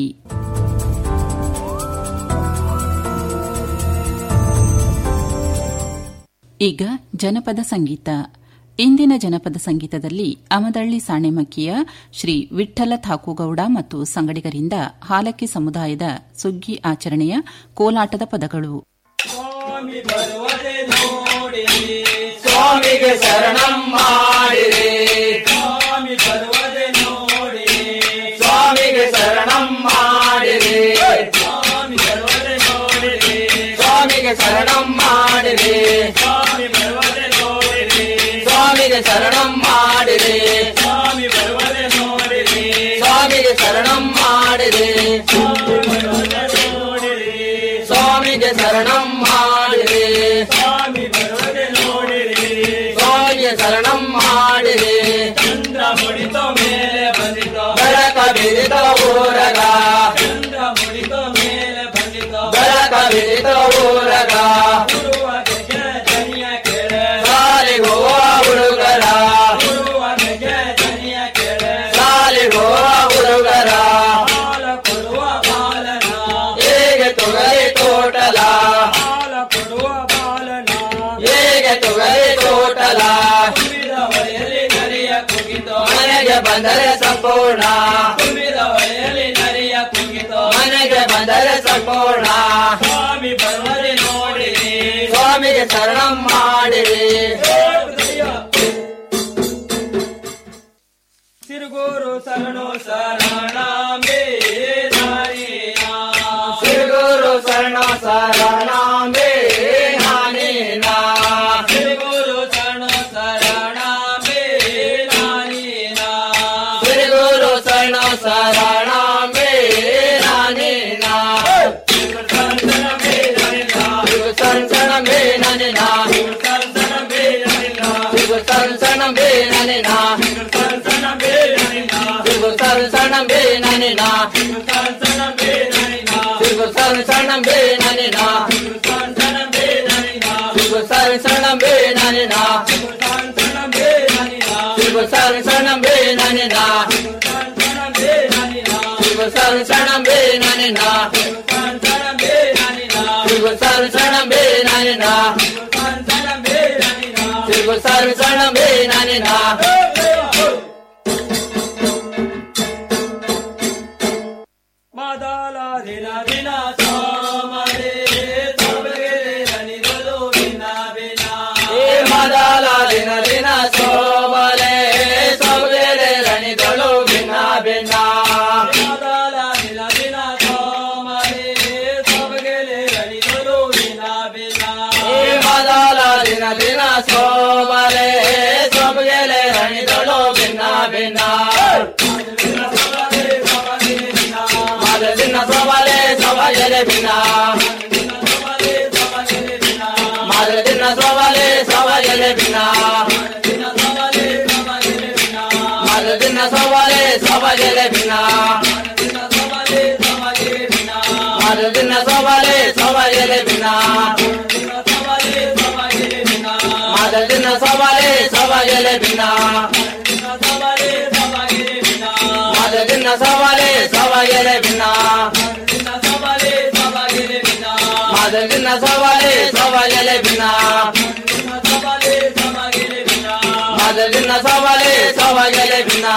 ಈಗ ಜನಪದ ಸಂಗೀತ ಇಂದಿನ ಜನಪದ ಸಂಗೀತದಲ್ಲಿ ಅಮದಳ್ಳಿ ಸಾಣೆಮಕ್ಕಿಯ ಶ್ರೀ ವಿಠ್ಠಲ ಥಾಕುಗೌಡ ಮತ್ತು ಸಂಗಡಿಗರಿಂದ ಹಾಲಕ್ಕಿ ಸಮುದಾಯದ ಸುಗ್ಗಿ ಆಚರಣೆಯ ಕೋಲಾಟದ ಪದಗಳು ಸ್ವಾಮಿಗೆ ಶರಣಂ ಮಾಡಿರಿ ಸ್ವಾಮಿ ಬರುವದೆ ನೋಡಿ ಸ್ವಾಮಿಗೆ ಶರಣಂ ಮಾಡಿರಿ ಸ್ವಾಮಿ ಬರುವದೆ ನೋಡಿರಿ ಸ್ವಾಮಿಗೆ ಶರಣಂ ಮಾಡಿರಿ ಸ್ವಾಮಿ ಬರುವದೆ ನೋಡಿರಿ ಸ್ವಾಮಿಗೆ ಶರಣಂ ಮಾಡಿರಿ ಸ್ವಾಮಿ ಬರುವದೆ ನೋಡಿರಿ ಸ್ವಾಮಿಗೆ ಶರಣಂ ಮಾಡಿರಿ ಸ್ವಾಮಿಗೆ ಶರಣಂ ಮಾಡಿರಿ ಸ್ವಾಮಿ ಬರುವದೆ ನೋಡಿರಿ ಸ್ವಾಮಿಗೆ ಶರಣಂ ಮಾಡಿರಿ ಚಂದ್ರ ಮುಡಿತೋ ಮೇಲೆ ಬಂದಿತೋ ಬೆಳಕ ಬಿದಿತ ಊರಗ ಚಂದ್ರ ಮುಡಿತೋ ಮೇಲೆ ಬಂದಿತೋ ಬೆಳಕ ಬಿದಿತ ಊರಗ ಗುರುವ ಗೆಜ್ಜೆ ದನಿಯ ಕೇಳೆ ಸಾಲಿಗೋವ ಹುಡುಗರ ಗುರುವ ಗೆಜ್ಜೆ ದನಿಯ ಕೇಳೆ ಸಾಲಿಗೋವ ಹುಡುಗರ ಹಾಲ ಕೊಡುವ ಬಾಲನ ಹೇಗೆ ತೊಗರಿ ತೋಟಲ ಹಾಲ ಕೊಡುವ ಬಾಲನ ಹೇಗೆ ತೊಗರಿ ತೋಟಲ ತುಂಬಿದ ಹೊಳೆಯಲ್ಲಿ ನರಿಯ ಕುಗಿತೋ ಮನೆಗೆ ಬಂದರೆ ಸಂಪೂರ್ಣ ತುಂಬಿದ ಹೊಳೆಯಲ್ಲಿ ನರಿಯ ಕುಗಿತೋ ಮನೆಗೆ ಬಂದರೆ ಸಂಪೂರ್ಣ ಸ್ವಾಮಿ ಬರುವರೆ ನೋಡಿರಿ ಸ್ವಾಮಿಗೆ ಶರಣಂ ಮಾಡಿರಿ ಸಿರುಗೂರು ಶರಣು ಶರಣಾಂಬೆ ನಾನೇನಾ ಸಿರುಗೂರು ಶರಣ ಶರಣಾಂಬೆ ನಾನೇನಾ ಸಿರುಗೂರು ಶರಣ ಶರಣಾಂಬೆ ನಾನೇನಾ ಸಿರುಗೂರು ಶರಣ ಶರಣಾಂಬೆ ನಾನೇನಾ ಸಂಸಣಂಬೆ ನನಿನಾ ಸಿಗು ಸಂಸಣಂಬೆ ನನಿನಾ ಸಿಗು ಸಂಸಣಂಬೆ ನನಿನಾ ಸಿಗು ಸಂಸಣಂಬೆ ನನಿನಾ ಸಿಗು ಸಂಸಣಂಬೆ ನನಿನಾ ಸಿಗು ಸಂಸಣಂಬೆ ನನಿನಾ ಸಿಗು ಸಂಸಣಂಬೆ ನನಿನಾ ಸಿಗು ಸಂಸಣಂಬೆ ನನಿನಾ ಸಿಗು ಸಂಸಣಂಬೆ ನನಿನಾ ಮಾದಾಲ ದಿನ ದಿನ ಸೋಮರೆ ಸೊಬಗೆ ರನಿಗಳು ದಿನ ಬಿನ ಏ ಮಾದಾಲ ದಿನ ದಿನ ಸೋಮರೆ ಸೊಬಗೆ ರಣಿಗಳು ಭಿನ್ನ ಭಿನ್ನ ಮಾದಾಲ ದಿನ ದಿನ ಸೋಮರೆ ಸೊಬಗೆ ರಣಿಗಳು ಭಿನ್ನ ಭಿನ್ನ ಏ ಮಾದಾಲ ದಿನ ದಿನ ಸೋಮರೆ ಸೊಬಗೆ ರಣಿಗಳು ಭಿನ್ನ ಭಿನ್ನ ಮಾದಲಿನ ಸವಾಲೆ ಸವಾಲೆ ಬಿನ ಮಾದಲಿನ ಸವಾಲೆ ಸವಾಲೆ ಬಿನ ಮಾದಲಿನ ಸವಾಲೆ ಸವಾಲೆ ಬಿನ ಮಾದಲಿನ ಸವಾಲೆ ಸವಾಲೆ ಬಿನ ಮಾದಲಿನ ಸವಾಲೆ ಸವಾಲೆ ಬಿನ ಮಾದಲಿನ ಸವಾಲೆ ಸವಾಲೆ ಬಿನ ಮಾದಲಿನ ಸವಾಲೆ ಸವಾಲೆ ಬಿನ ಮಾದಲಿನ ಸವಾಲೆ ಸವಾಲೆ ಬಿನ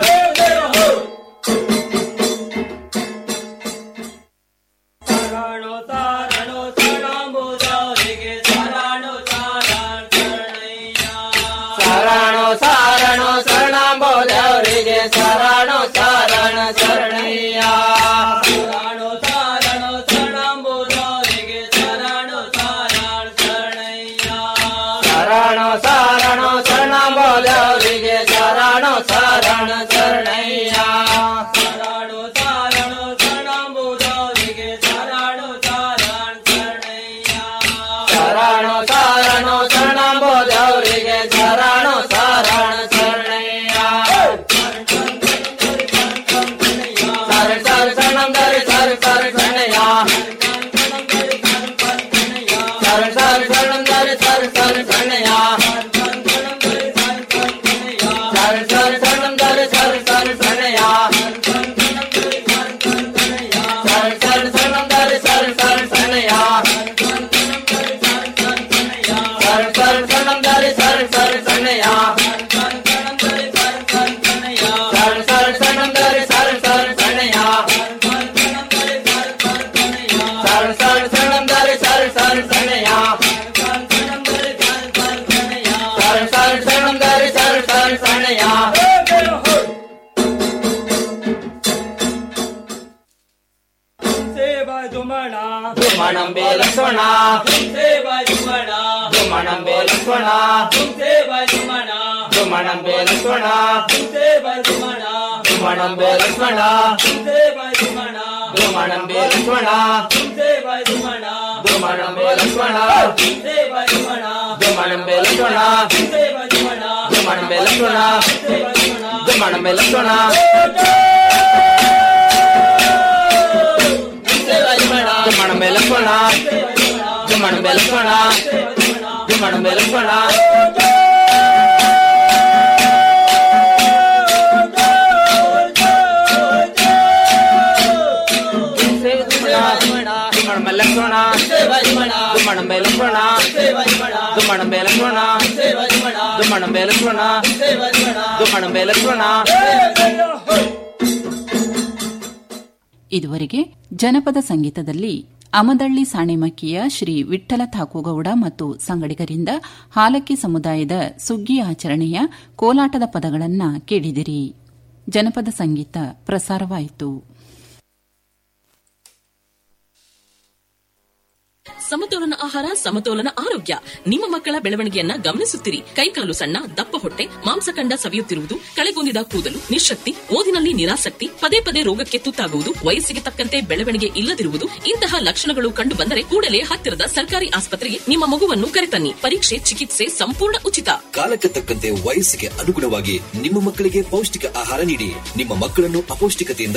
ಶರಣು ತಾರಣು ಶರಣಂಬುದವರಿಗೆ ಶರಣು ಶರಣು ಶರಣು ಶರಣಂಬೋದವರಿಗೆ ಶರಣು ಶರಣ ಶರಣಯ್ಯ ಶರಣು ಶರಣು ಶರಣಂಬೋದವರಿಗೆ ಶರಣು ಶರಣ ಶರಣಯ್ಯ ಶರಣು ಶರಣು ಶರಣಂಬೋದವರಿಗೆ ಶರಣು ಶರಣ ಶರಣಯ್ಯ ಶರಣು ಶರಣು ಶರಣಂಬೋದವರಿಗೆ ಶರಣು ಶರಣ ಶರಣಯ್ಯ ಶರಣು ಶರಣು ಶರಣಂಬೋದವರಿಗೆ ಶರಣು ಶರಣ ಶರಣಯ್ಯ ಸರ ಸರ ಶರಣಂ ಧರ ಸರ ಸರ ಶರಣಯ್ಯ ಸರ ಸರ ಶರಣಂ ಧರ ಸರ ಸರ ಶರಣಯ್ಯ ಸರ ಸರ ಶರಣಂ ಧರ ಸರ ಸರ ಶರಣಯ್ಯ ಸರ ಸರ ಶರಣಂ ಧರ ಸರ ಸರ ಶರಣಯ್ಯ ಸರ ಸರ ಶರಣಂ ಧರ ಸರ ಸರ ಶರಣಯ್ಯ ಸರ ಸರ ಶರಣಂ ಧರ ಸರ ಸರ ಶರಣಯ್ಯ ಸರ ಸರ ಶರಣಂ ಧರ ಸರ ಸರ ಶರಣಯ್ಯ ಸರ ಸರ ಶರಣಂ ಧರ ಸರ ಸರ ಶರಣಯ್ಯ ಸೇವಾ ಜುಮಣ ಜುಮಣಂಬೆ ಲಕ್ಷ್ಮಣ ಸೇವಾ ಜುಮಣ ಜುಮಣಂಬೆ ಲಕ್ಷ್ಮಣ ಸೇವಾ ಜುಮಣ ಜುಮಣಂಬೆ ಲಕ್ಷ್ಮಣ ಸೇವಾ ಜುಮಣ ಜುಮಣಂಬೆ ಲಕ್ಷ್ಮಣ ಸೇವಾ ಜುಮಣ ಜುಮಣಂಬೆ ಲಕ್ಷ್ಮಣ ಸೇವಾ ಜುಮಣ ಜುಮಣಂಬೆ ಲಕ್ಷ್ಮಣ ಸೇವಾ ಜುಮಣ ಜುಮಣಂಬೆ ಲಕ್ಷ್ಮಣ ಸೇವಾ ಜುಮಣ ಜುಮಣಂಬೆ ಲಕ್ಷ್ಮಣ ಜುಮಣಂಬೆ ಲಕ್ಷ್ಮಣ ದುಮ್ಮಣಂಬೆ ಲಕ್ಷ್ಮಣ ದುಮ್ಮಣಂಬೆ ಲಕ್ಷ್ಮಣ ದುಮ್ಮಣಂಬೆ ಲಕ್ಷ್ಮಣ ದುಮ್ಮಣಂಬೆ ಲಕ್ಷ್ಮಣ ದುಮ್ಮಣಂಬೆ ಲಕ್ಷ್ಮಣ ದುಮ್ಮಣಂಬೆ ಲಕ್ಷ್ಮಣ ಇದುವರೆಗೆ ಜನಪದ ಸಂಗೀತದಲ್ಲಿ ಅಮದಳ್ಳಿ ಸಾಣೆಮಕ್ಕಿಯ ಶ್ರೀ ವಿಠ್ಠಲ ಥಾಕುಗೌಡ ಮತ್ತು ಸಂಗಡಿಗರಿಂದ ಹಾಲಕ್ಕಿ ಸಮುದಾಯದ ಸುಗ್ಗಿ ಆಚರಣೆಯ ಕೋಲಾಟದ ಪದಗಳನ್ನ ಕೇಳಿದಿರಿ ಜನಪದ ಸಂಗೀತ ಪ್ರಸಾರವಾಯಿತು ಸಮತೋಲನ ಆಹಾರ ಸಮತೋಲನ ಆರೋಗ್ಯ ನಿಮ್ಮ ಮಕ್ಕಳ ಬೆಳವಣಿಗೆಯನ್ನ ಗಮನಿಸುತ್ತಿರಿ ಕೈಕಾಲು ಸಣ್ಣ ದಪ್ಪ ಹೊಟ್ಟೆ ಮಾಂಸಖಂಡ ಸವಿಯುತ್ತಿರುವುದು ಕಳೆಗೊಂದಿದ ಕೂದಲು ನಿಶಕ್ತಿ ಓದಿನಲ್ಲಿ ನಿರಾಸಕ್ತಿ ಪದೇ ಪದೇ ರೋಗಕ್ಕೆ ತುತ್ತಾಗುವುದು ವಯಸ್ಸಿಗೆ ತಕ್ಕಂತೆ ಬೆಳವಣಿಗೆ ಇಲ್ಲದಿರುವುದು ಇಂತಹ ಲಕ್ಷಣಗಳು ಕಂಡು ಬಂದರೆ ಕೂಡಲೇ ಹತ್ತಿರದ ಸರ್ಕಾರಿ ಆಸ್ಪತ್ರೆಗೆ ನಿಮ್ಮ ಮಗುವನ್ನು ಕರೆತನ್ನಿ ಪರೀಕ್ಷೆ ಚಿಕಿತ್ಸೆ ಸಂಪೂರ್ಣ ಉಚಿತ ಕಾಲಕ್ಕೆ ತಕ್ಕಂತೆ ವಯಸ್ಸಿಗೆ ಅನುಗುಣವಾಗಿ ನಿಮ್ಮ ಮಕ್ಕಳಿಗೆ ಪೌಷ್ಟಿಕ ಆಹಾರ ನೀಡಿ ನಿಮ್ಮ ಮಕ್ಕಳನ್ನು ಅಪೌಷ್ಟಿಕತೆಯಿಂದ